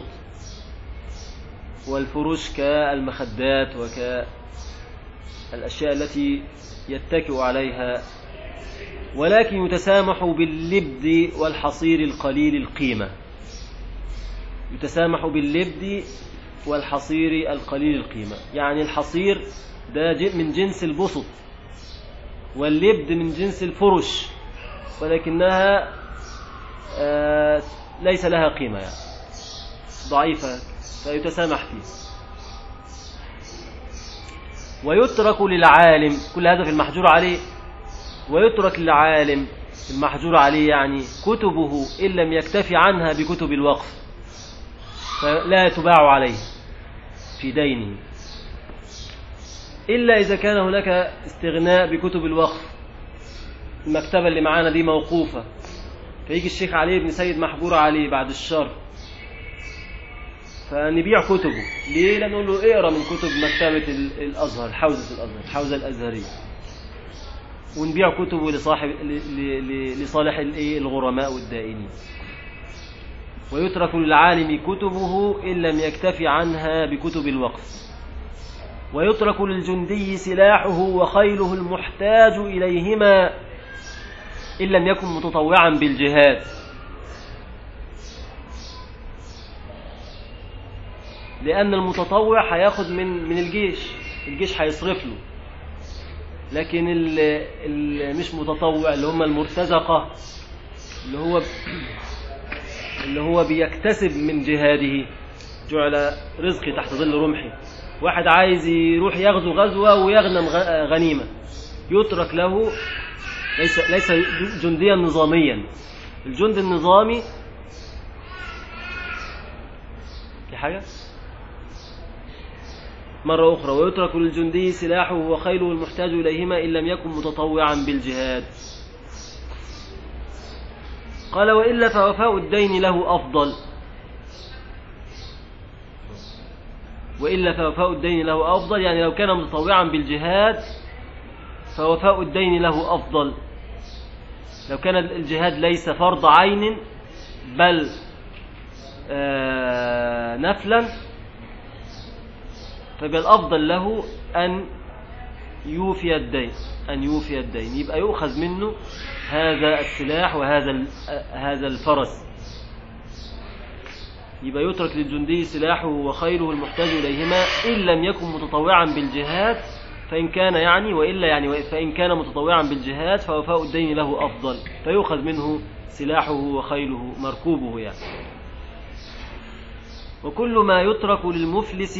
والفرش كالمخدات وكالأشياء التي يتكئ عليها ولكن يتسامح باللبد والحصير القليل القيمة يتسامح باللبد والحصير القليل القيمة يعني الحصير ده ج- من جنس البسط واللبد من جنس الفرش ولكنها آه، ليس لها قيمة يعني ضعيفة فيتسامح فيه ويترك للعالم كل هذا في المحجور عليه ويترك للعالم المحجور عليه يعني كتبه إن لم يكتفي عنها بكتب الوقف فلا تباع عليه في دينه إلا إذا كان هناك استغناء بكتب الوقف المكتبة اللي معانا دي موقوفة فيجي الشيخ علي بن سيد محجور عليه بعد الشر فنبيع كتبه ليه؟ لأنه نقول له اقرا من كتب مكتبة ال- الأزهر حوزة الأزهر الحوزة الأزهرية ونبيع كتبه لصاحب ل- ل- ل- لصالح الإيه؟ الغرماء والدائنين ويترك للعالم كتبه إن لم يكتفي عنها بكتب الوقف ويترك للجندي سلاحه وخيله المحتاج إليهما إن لم يكن متطوعا بالجهاد لأن المتطوع هياخد من من الجيش الجيش هيصرف له لكن اللي مش متطوع اللي هم المرتزقة اللي هو اللي هو بيكتسب من جهاده جعل رزقي تحت ظل رمحي واحد عايز يروح يغزو غزوة ويغنم غ- غنيمة يترك له ليس ليس جنديا نظاميا الجند النظامي في حاجة مرة أخرى ويترك للجندي سلاحه وخيله المحتاج إليهما إن لم يكن متطوعا بالجهاد قال وإلا فوفاء الدين له أفضل وإلا فوفاء الدين له أفضل يعني لو كان متطوعا بالجهاد فوفاء الدين له أفضل لو كان الجهاد ليس فرض عين بل آه، نفلا فيبقى الأفضل له أن يوفي الدين أن يوفي الدين يبقى يؤخذ منه هذا السلاح وهذا ال- آه، هذا الفرس يبقى يترك للجندي سلاحه وخيله المحتاج إليهما إن لم يكن متطوعا بالجهاد فإن كان يعني وإلا يعني فإن كان متطوعا بالجهاد فوفاء الدين له أفضل فيؤخذ منه سلاحه وخيله مركوبه يعني وكل ما يترك للمفلس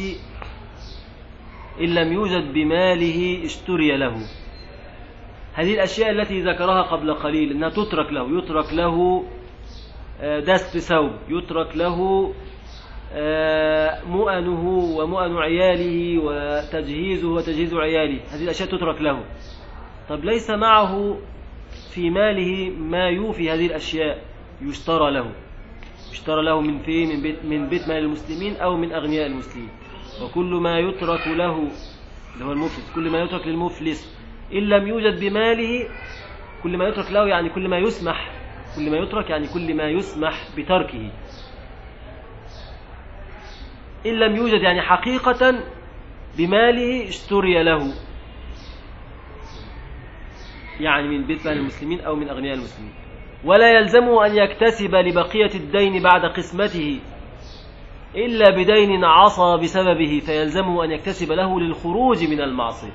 إن لم يوجد بماله اشتري له هذه الأشياء التي ذكرها قبل قليل أنها تترك له يترك له آه، دست ثوب يترك له آه، مؤنه ومؤن عياله وتجهيزه وتجهيز عياله هذه الأشياء تترك له طب ليس معه في ماله ما يوفي هذه الأشياء يشترى له يشترى له من فين من بيت, من بيت مال المسلمين أو من أغنياء المسلمين وكل ما يترك له اللي هو المفلس كل ما يترك للمفلس إن لم يوجد بماله كل ما يترك له يعني كل ما يسمح كل ما يترك يعني كل ما يسمح بتركه إن لم يوجد يعني حقيقة بماله اشتري له يعني من بيت مال المسلمين أو من أغنياء المسلمين ولا يلزمه أن يكتسب لبقية الدين بعد قسمته إلا بدين عصى بسببه فيلزمه أن يكتسب له للخروج من المعصية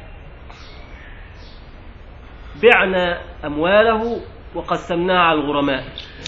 بعنا أمواله وقسمناها على الغرماء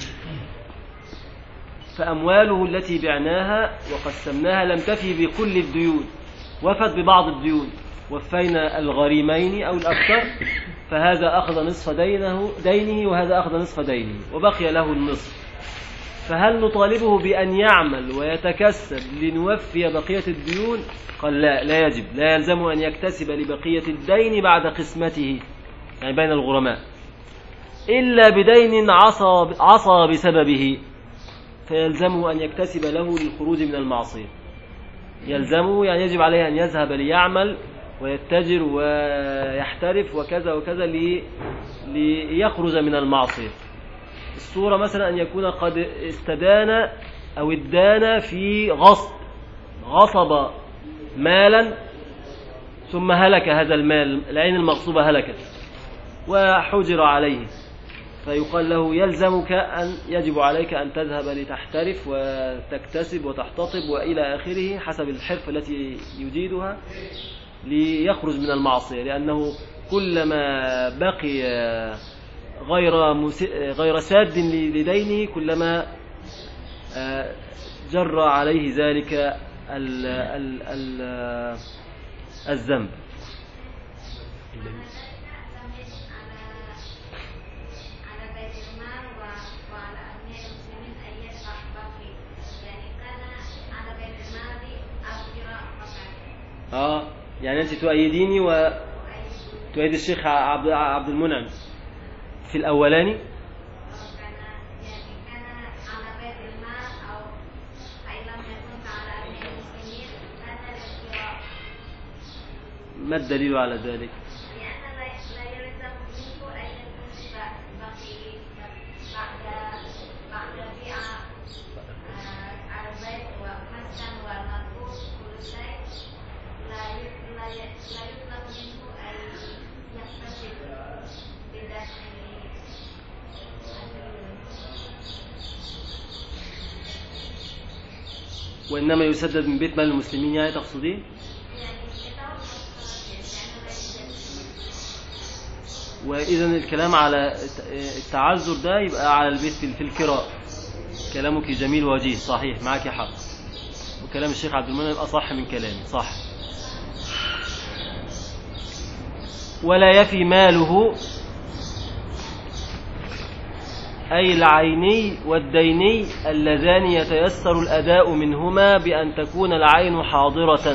فأمواله التي بعناها وقسمناها لم تفي بكل الديون وفت ببعض الديون وفينا الغريمين أو الأكثر فهذا أخذ نصف دينه دينه وهذا أخذ نصف دينه وبقي له النصف فهل نطالبه بأن يعمل ويتكسب لنوفي بقية الديون قال لا لا يجب لا يلزم أن يكتسب لبقية الدين بعد قسمته يعني بين الغرماء إلا بدين عصى عصى بسببه فيلزمه أن يكتسب له للخروج من المعصية يلزمه يعني يجب عليه أن يذهب ليعمل ويتجر ويحترف وكذا وكذا لي ليخرج من المعصية الصورة مثلا أن يكون قد استدان أو ادان في غصب غصب مالا ثم هلك هذا المال العين المغصوبة هلكت وحجر عليه فيقال له يلزمك أن يجب عليك أن تذهب لتحترف وتكتسب وتحتطب وإلى آخره حسب الحرفة التي يجيدها ليخرج من المعصية لأنه كلما بقي غير مس... غير ساد لدينه كلما آه، جر عليه ذلك ال... ال... ال... الذنب على بيت المال و- وعلى أبناء المسلمين أن يدفع باقي يعني كان على بيت المال القراء فقط اه يعني أنت تؤيديني وتؤيد الشيخ عبد عبد المنعم في الأولاني كان يعني كان على بيت المال أو أي لم يكن على أبناء المسلمين كان القراء ما الدليل على ذلك لأن لا لا يلزم منه أن يكون باقي بعد بعد بيع آه، على البيت ومسكن والمطبوخ كل شيء لا ي- لا ي- لا يطلب منه أن يحتسب بدفع وإنما يسدد من بيت مال المسلمين يعني تقصدين يعني يتعود لأنه لا يوجد وإذا الكلام على التعذر ده يبقى على البيت في في الكراء كلامك جميل وجيه صحيح معك حق وكلام الشيخ عبد المنعم أصح من كلامي صح ولا يفي ماله أي العيني والديني اللذان يتيسر الأداء منهما بأن تكون العين حاضرة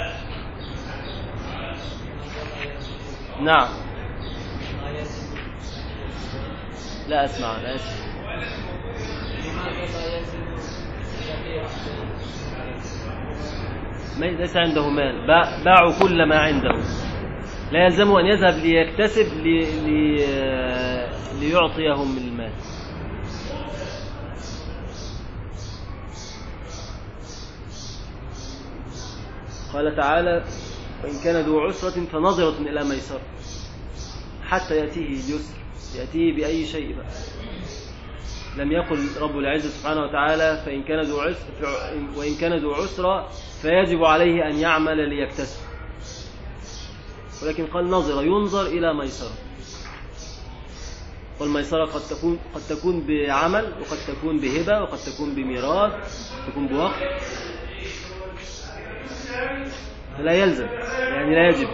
نعم لا أسمع لا أسمع ما- ليس عنده مال باع- باعوا كل ما عنده لا يلزمه أن يذهب ليكتسب ل- ل- ليعطيهم المال قال تعالى وإن كان ذو عسرة فنظرة إلى ميسرة حتى يأتيه اليسر يأتيه بأي شيء بقى لم يقل رب العزة سبحانه وتعالى فإن كان ذو عسر وإن كان ذو عسرة فيجب عليه أن يعمل ليكتسب ولكن قال نظر ينظر إلى ميسرة والميسرة قد تكون قد تكون بعمل وقد تكون بهبة وقد تكون بميراث قد تكون بوقت لا يلزم يعني لا يجب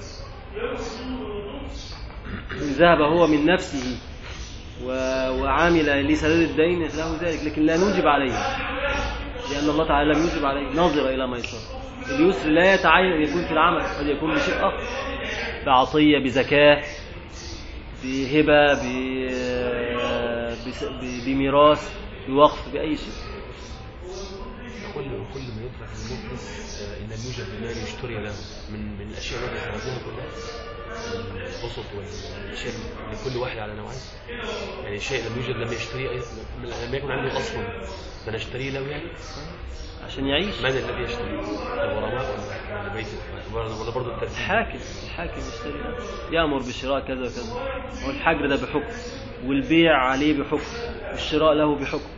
إن ذهب هو من نفسه و- وعامل لسداد الدين له ذلك لكن لا نوجب عليه لأن الله تعالى لم يوجب عليه نظر إلى ميسر اليسر لا يتعين أن يكون في العمل قد يكون بشيء آخر بعطية بزكاة بهبة ب- بس- ب- بميراث بوقف بأي شيء كل كل ما يدفع المفلس آه، ان لم يوجد بمال يشتري له من من الاشياء التي ذكرناها كلها البسط والاشياء لكل واحد على نوعين يعني شيء لم يوجد لم يشتري أي- لم يكن عنده اصلا فنشتري له يعني عشان يعيش من الذي يشتري الغرماء ولا ولا بيت ولا ولا برضه الترتيب الحاكم الحاكم يشتري له. يأمر بشراء كذا وكذا هو الحجر ده بحكم والبيع عليه بحكم والشراء له بحكم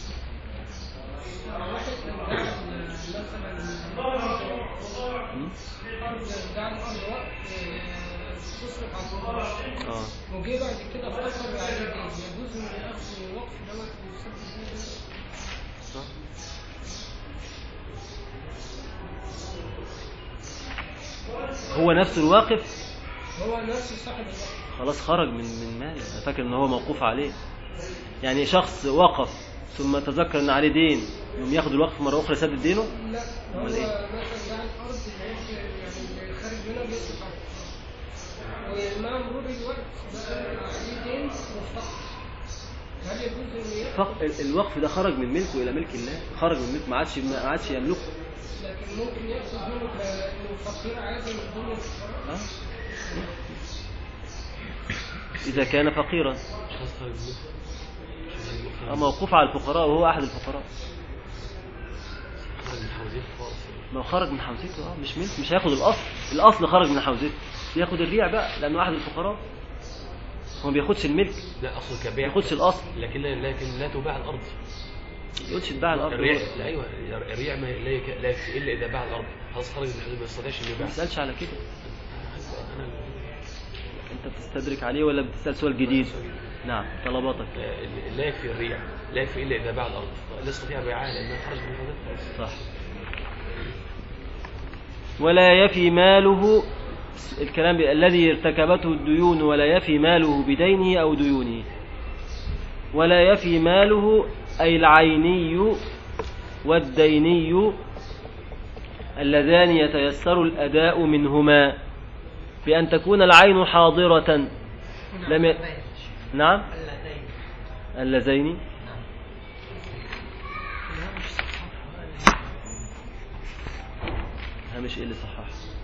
الأرض جعل الأرض وقت آه، تصرف على الفقراء اه وجه بعد كده افتكر عليه دين يجوز من الأخذ الوقف دوت ويسدد فيه ده؟ صح هو نفسه الواقف هو نفسه صاحب الوقف خلاص خرج من من ماله انا فاكر ان هو موقوف عليه يعني شخص وقف ثم تذكر ان عليه دين يوم ياخد الوقف مره اخرى يسدد دينه لا هو أمال إيه؟ مثلا جعل الأرض اللي هي يعني خارج منها بيصرف عليها ومع مرور الوقت بقى عليه دين وافتقر هل يجوز إنه يأخذ فق- الوقف ده خرج من ملكه الى ملك الله خرج من ملك ما عادش ما عادش يملكه لكن ممكن يأخذ منه كأنه فقير عادي من ضمن الفقراء آه. اذا كان فقيرا خلاص خرج منه آه، موقوف على الفقراء وهو احد الفقراء خرج من حوزته خالص ما هو خرج من حوزته اه مش ملك مش هياخد الاصل الاصل خرج من حوزته ياخد الريع بقى لانه احد الفقراء هو ما بياخدش الملك لا اصل ما كبيع بياخدش الاصل لكن لا لكن لا تباع الارض يقولش اتباع الارض الريع هو- لا ايوه الريع ما لا يك- لا يكفي الا اذا باع الارض خلاص خرج من الحدود ما يستطيعش انه ما يبيع بيسالش على كده انا انت بتستدرك عليه ولا بتسال سؤال جديد نعم طلباتك آه، لا يكفي الريع لا يكفي الا اذا باع الارض لا يستطيع بيعها لانه خرج من الحدود خلاص صح ولا يفي ماله الكلام ب- الذي ارتكبته الديون ولا يفي ماله بدينه أو ديونه ولا يفي ماله أي العيني والديني اللذان يتيسر الأداء منهما بأن تكون العين حاضرة لم ي... نعم اللذين هامش ايه اللي صحح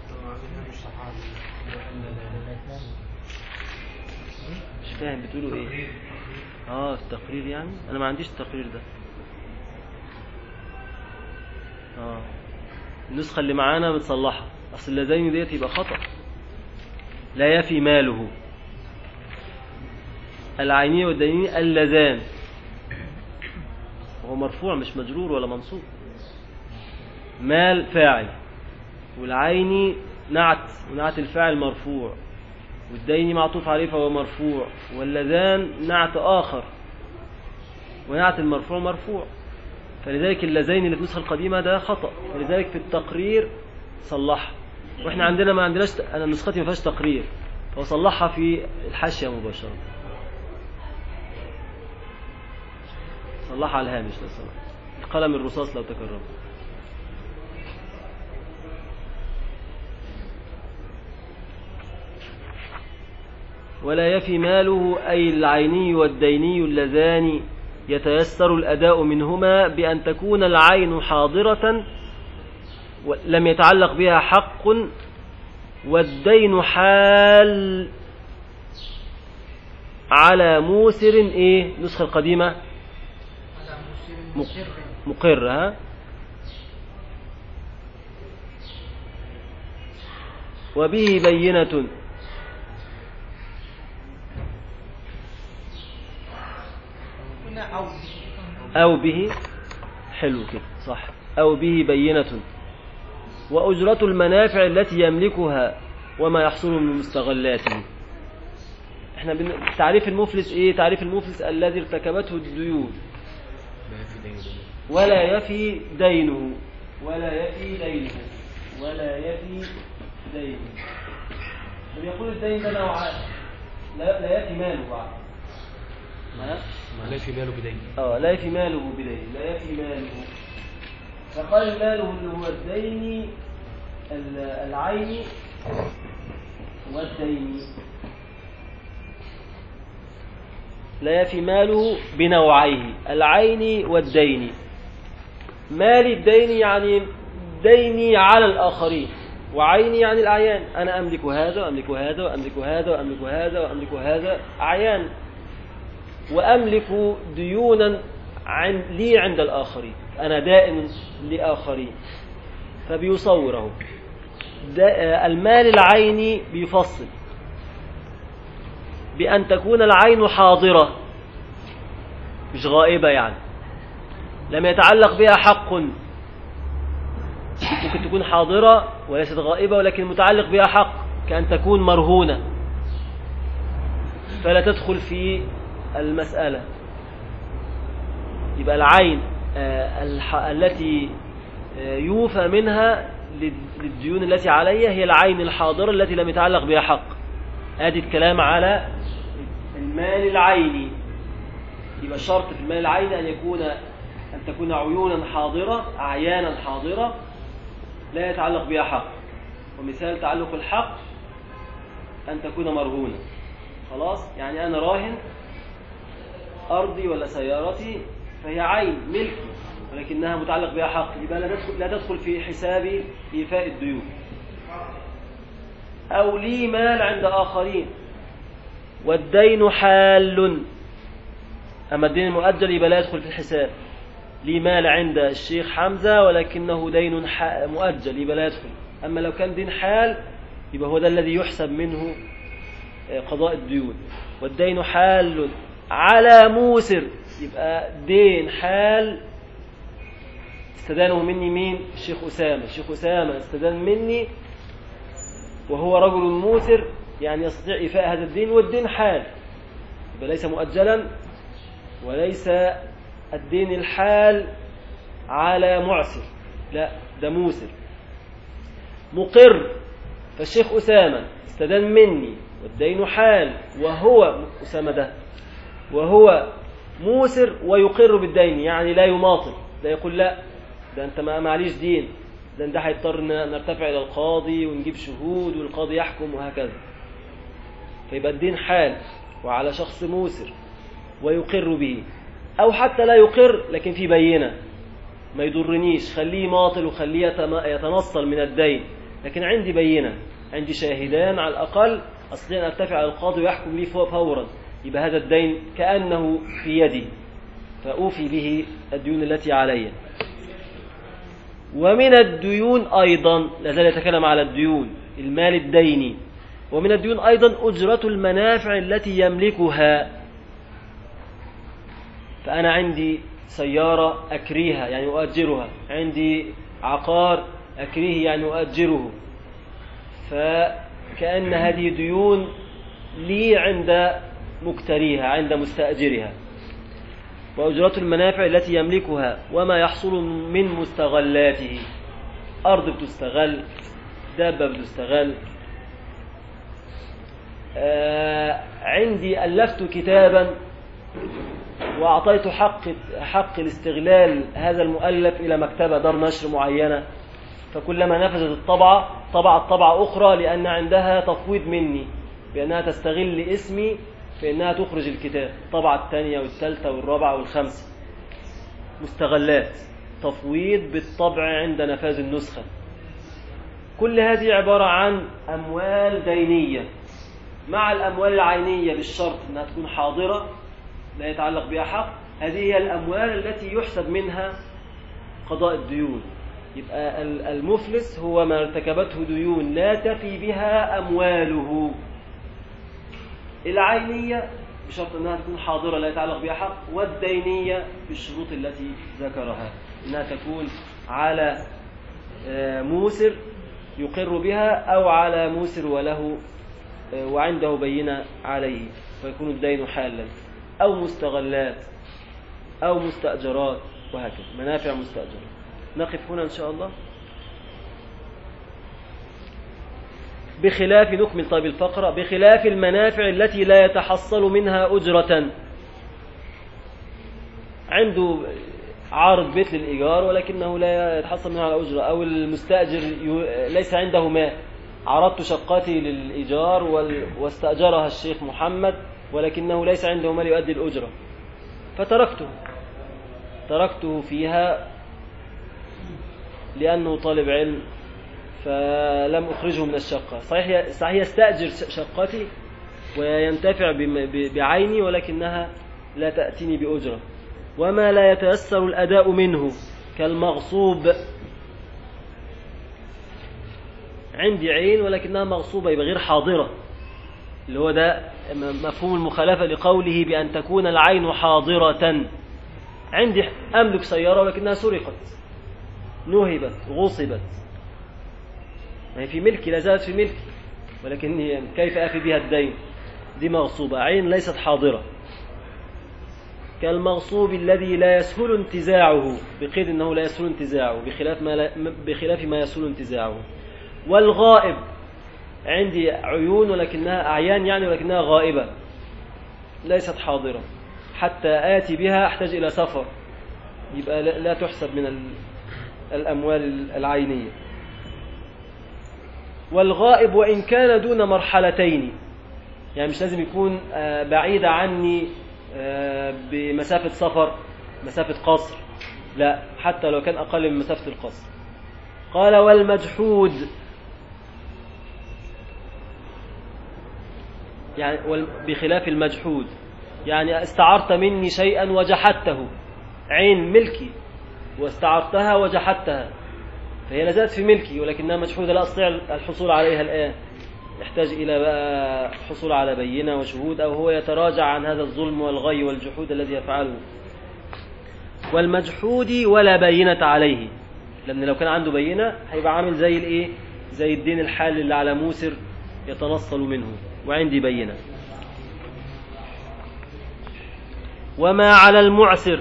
مش فاهم بتقولوا ايه اه التقرير يعني انا ما عنديش التقرير ده اه النسخة اللي معانا متصلحة اصل اللذين ديت يبقى خطأ لا يفي ماله العيني والديني اللذان وهو مرفوع مش مجرور ولا منصوب مال فاعل والعين نعت ونعت الفاعل مرفوع والدين معطوف عليه فهو مرفوع واللذان نعت آخر ونعت المرفوع مرفوع فلذلك اللذين اللي في النسخة القديمة ده خطأ فلذلك في التقرير صلحها واحنا عندنا ما عندناش انا نسختي ما فيهاش تقرير فهو صلحها في الحاشية مباشرة صلحها على الهامش لو سمحت القلم الرصاص لو تكرر ولا يفي ماله أي العيني والديني اللذان يتيسر الأداء منهما بأن تكون العين حاضرة لم يتعلق بها حق والدين حال على موسر ايه النسخة القديمة على مسير مق- مسر مقر ها وبه بينة هنا أو أو به حلو كده صح أو به بينة وأجرة المنافع التي يملكها وما يحصل من مستغلاته احنا بن... تعريف المفلس ايه تعريف المفلس الذي ارتكبته الديون ما في دين دين ولا يفي دينه ولا يفي دينه ولا يفي دينه طب يقول الدين ده نوعان لا لا يفي ماله بعد ها؟ ما لا في ماله بدين اه لا يفي ماله بدين لا يفي ماله فقال ماله اللي هو الدين ال- العين والدين لا يفي ماله بنوعيه العين والدين مال الدين يعني ديني على الآخرين وعيني يعني الأعيان أنا أملك هذا وأملك هذا وأملك هذا وأملك هذا وأملك هذا أعيان وأملك ديونا عن لي عند الآخرين أنا دائن لآخرين فبيصوره دا- المال العيني بيفصل بأن تكون العين حاضرة مش غائبة يعني لم يتعلق بها حق ممكن تكون حاضرة وليست غائبة ولكن متعلق بها حق كأن تكون مرهونة فلا تدخل في المسألة يبقى العين آه، الح- التي آه، يوفى منها لل- للديون التي علي هي العين الحاضرة التي لم يتعلق بها حق ادي الكلام على المال العيني يبقى الشرط في المال العيني أن يكون أن تكون عيونا حاضرة أعيانا حاضرة لا يتعلق بها حق ومثال تعلق الحق أن تكون مرهونة خلاص يعني أنا راهن أرضي ولا سيارتي فهي عين ملكي ولكنها متعلق بها حق يبقى لا تدخل, لا تدخل في حساب إيفاء الديون أو لي مال عند آخرين والدين حال أما الدين المؤجل يبقى لا يدخل في الحساب لي مال عند الشيخ حمزة ولكنه دين ح- مؤجل يبقى لا يدخل أما لو كان دين حال يبقى هو ده الذي يحسب منه آه، قضاء الديون والدين حال على موسر يبقى دين حال استدانه مني مين الشيخ أسامة الشيخ أسامة استدان مني وهو رجل موسر يعني يستطيع إيفاء هذا الدين والدين حال يبقى ليس مؤجلا وليس الدين الحال على معسر لا ده موسر مقر فالشيخ أسامة استدان مني والدين حال وهو أسامة ده وهو موسر ويقر بالدين يعني لا يماطل لا يقول لا ده انت ما معليش دين ده انت هيضطر ن- نرتفع الى القاضي ونجيب شهود والقاضي يحكم وهكذا فيبقى الدين حال وعلى شخص موسر ويقر به او حتى لا يقر لكن في بينه ما يضرنيش خليه ماطل وخليه يتم- يتنصل من الدين لكن عندي بينه عندي شاهدان على الاقل استطيع ان ارتفع على القاضي ويحكم لي فورا يبقى هذا الدين كانه في يدي فاوفي به الديون التي علي ومن الديون أيضا لا زال يتكلم على الديون المال الديني ومن الديون أيضا أجرة المنافع التي يملكها فأنا عندي سيارة أكريها يعني أؤجرها عندي عقار أكريه يعني أؤجره فكأن هذه ديون لي عند مكتريها عند مستأجرها وأجرة المنافع التي يملكها وما يحصل من مستغلاته أرض بتستغل دابة بتستغل آه عندي ألفت كتابا وأعطيت حق حق الاستغلال هذا المؤلف إلى مكتبة دار نشر معينة فكلما نفذت الطبعة طبعت طبعة أخرى لأن عندها تفويض مني بأنها تستغل اسمي في أنها تخرج الكتاب الطبعة الثانية والثالثة والرابعة والخامسة مستغلات تفويض بالطبع عند نفاذ النسخة كل هذه عبارة عن أموال دينية مع الأموال العينية بالشرط أنها تكون حاضرة لا يتعلق بها حق هذه هي الأموال التي يحسب منها قضاء الديون يبقى ال- المفلس هو ما ارتكبته ديون لا تفي بها أمواله العينية بشرط أنها تكون حاضرة لا يتعلق بها حق والدينية بالشروط التي ذكرها أنها تكون على آه، موسر يقر بها أو على موسر وله آه، وعنده بينة عليه فيكون الدين حالا أو مستغلات أو مستأجرات وهكذا منافع مستأجرة نقف هنا إن شاء الله بخلاف نكمل طيب الفقرة بخلاف المنافع التي لا يتحصل منها أجرة عنده عارض بيت للإيجار ولكنه لا يتحصل منها على أجرة أو المستأجر ي- ليس عنده مال عرضت شقتي للإيجار وال- واستأجرها الشيخ محمد ولكنه ليس عنده مال يؤدي الأجرة فتركته تركته فيها لأنه طالب علم فلم أخرجه من الشقة صحيح صحيح يستأجر شقتي وينتفع بم- ب- بعيني ولكنها لا تأتيني بأجرة وما لا يتيسر الأداء منه كالمغصوب عندي عين ولكنها مغصوبة يبقى غير حاضرة اللي هو ده م- مفهوم المخالفة لقوله بأن تكون العين حاضرة عندي أملك سيارة ولكنها سرقت نهبت غصبت ما هي في ملكي لا زالت في ملكي ولكن هي كيف أفي بها الدين دي مغصوبة عين ليست حاضرة كالمغصوب الذي لا يسهل انتزاعه بقيد أنه لا يسهل انتزاعه بخلاف ما, لا بخلاف ما يسهل انتزاعه والغائب عندي عيون ولكنها أعيان يعني ولكنها غائبة ليست حاضرة حتى آتي بها أحتاج إلى سفر يبقى لا لا تحسب من ال- الأموال العينية والغائب وإن كان دون مرحلتين يعني مش لازم يكون آه، بعيد عني آه، بمسافة سفر مسافة قصر لا حتى لو كان أقل من مسافة القصر قال والمجحود يعني وال- بخلاف المجحود يعني استعرت مني شيئا وجحدته عين ملكي واستعرتها وجحدتها فهي لا زالت في ملكي ولكنها مجحودة لا أستطيع الحصول عليها الآن يحتاج إلى بقى حصول على بينة وشهود أو هو يتراجع عن هذا الظلم والغي والجحود الذي يفعله والمجحود ولا بينة عليه لأن لو كان عنده بينة هيبقى عامل زي الإيه زي الدين الحال اللي على موسر يتنصل منه وعندي بينة وما على المعسر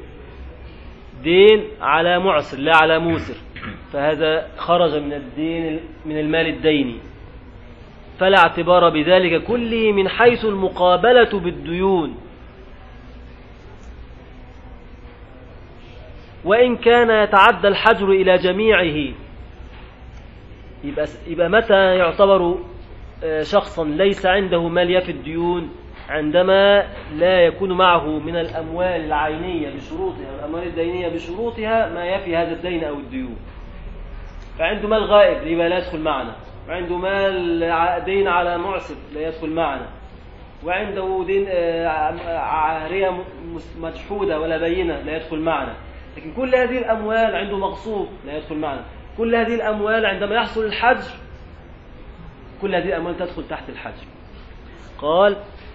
دين على معسر لا على موسر فهذا خرج من الدين من المال الديني فلا اعتبار بذلك كله من حيث المقابلة بالديون وإن كان يتعدى الحجر إلى جميعه يبقى, يبقى متى يعتبر آه، شخصا ليس عنده مال يفي الديون عندما لا يكون معه من الأموال العينية بشروطها والأموال الدينية بشروطها ما يفي هذا الدين أو الديون فعنده مال غائب يبقى لا يدخل معنا وعنده مال ع- دين على معسر لا يدخل معنا وعنده دين آه، ع- عارية م- مس- مجحودة ولا بينة لا يدخل معنا لكن كل هذه الأموال عنده مغصوب لا يدخل معنا كل هذه الأموال عندما يحصل الحجر كل هذه الأموال تدخل تحت الحجر قال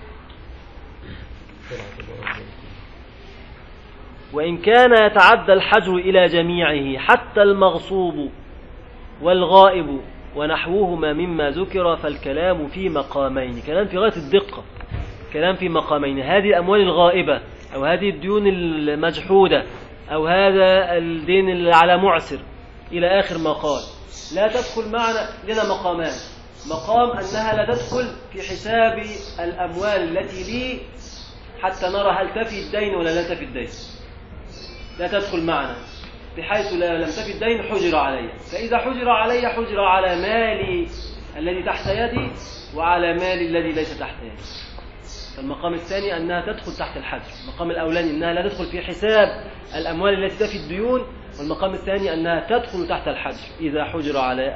وإن كان يتعدى الحجر إلى جميعه حتى المغصوب والغائب ونحوهما مما ذكر فالكلام في مقامين كلام في غاية الدقة كلام في مقامين هذه الأموال الغائبة أو هذه الديون المجحودة أو هذا الدين اللي على معسر إلى آخر ما قال لا تدخل معنا لنا مقامان مقام أنها لا تدخل في حساب الأموال التي لي حتى نرى هل تفي الدين ولا لا تفي الدين لا تدخل معنا بحيث لا لم تفي الدين حجر علي فإذا حجر علي حجر على مالي الذي تحت يدي وعلى مالي الذي ليس تحت يدي فالمقام الثاني أنها تدخل تحت الحجر المقام الأولاني أنها لا تدخل في حساب الأموال التي تفي الديون والمقام الثاني أنها تدخل تحت الحجر إذا حجر على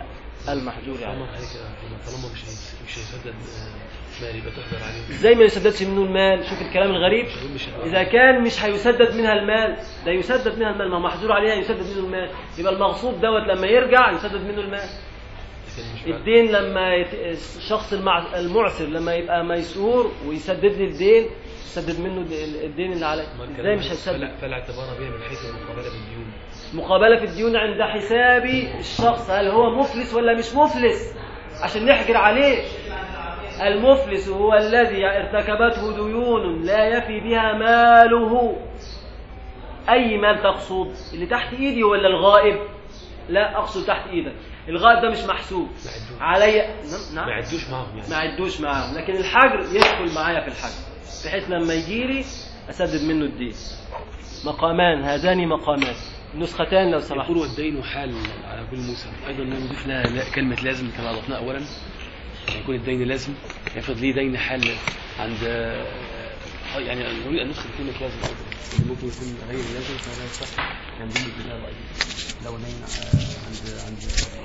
المحجور طالما عليه عليه كده طالما مش هي- مش هيسدد آه، مال يبقى تحضر عليه ازاي ما يسددش منه المال شوف الكلام الغريب مش هقول مش اذا كان مش هيسدد منها المال ده يسدد منها المال ما هو محجور عليها يسدد منه المال يبقى المغصوب دوت لما يرجع يسدد منه المال لكن مش بعد- الدين لما يت... الشخص المع... المعسر لما يبقى ميسور ويسدد لي الدين يسدد منه د- الدين اللي عليه ما الكلام ازاي مش فلا- هيسدد فلا اعتبار بها من حيث المقابله بالديون مقابلة في الديون عند حساب الشخص هل هو مفلس ولا مش مفلس عشان نحجر عليه المفلس هو الذي ارتكبته ديون لا يفي بها ماله أي مال تقصد اللي تحت إيدي ولا الغائب لا أقصد تحت إيدك الغائب ده مش محسوب ما عدوش علي نعم ما نعم عدوش معاهم يعني ما عدوش معاهم لكن الحجر يدخل معايا في الحجر بحيث لما يجي لي أسدد منه الدين مقامان هذان مقامان نسختان لو سمحت يقول والدين حال على كل موسى ايضا نضيف لها لا- كلمه لازم كما اضفناها اولا يكون الدين لازم يفرض لي دين حال عند آه، يعني نريد ان ندخل كلمه لازم ايضا ممكن يكون غير لازم فلا يصح ينضم الى رايي لو دين آه، عند عند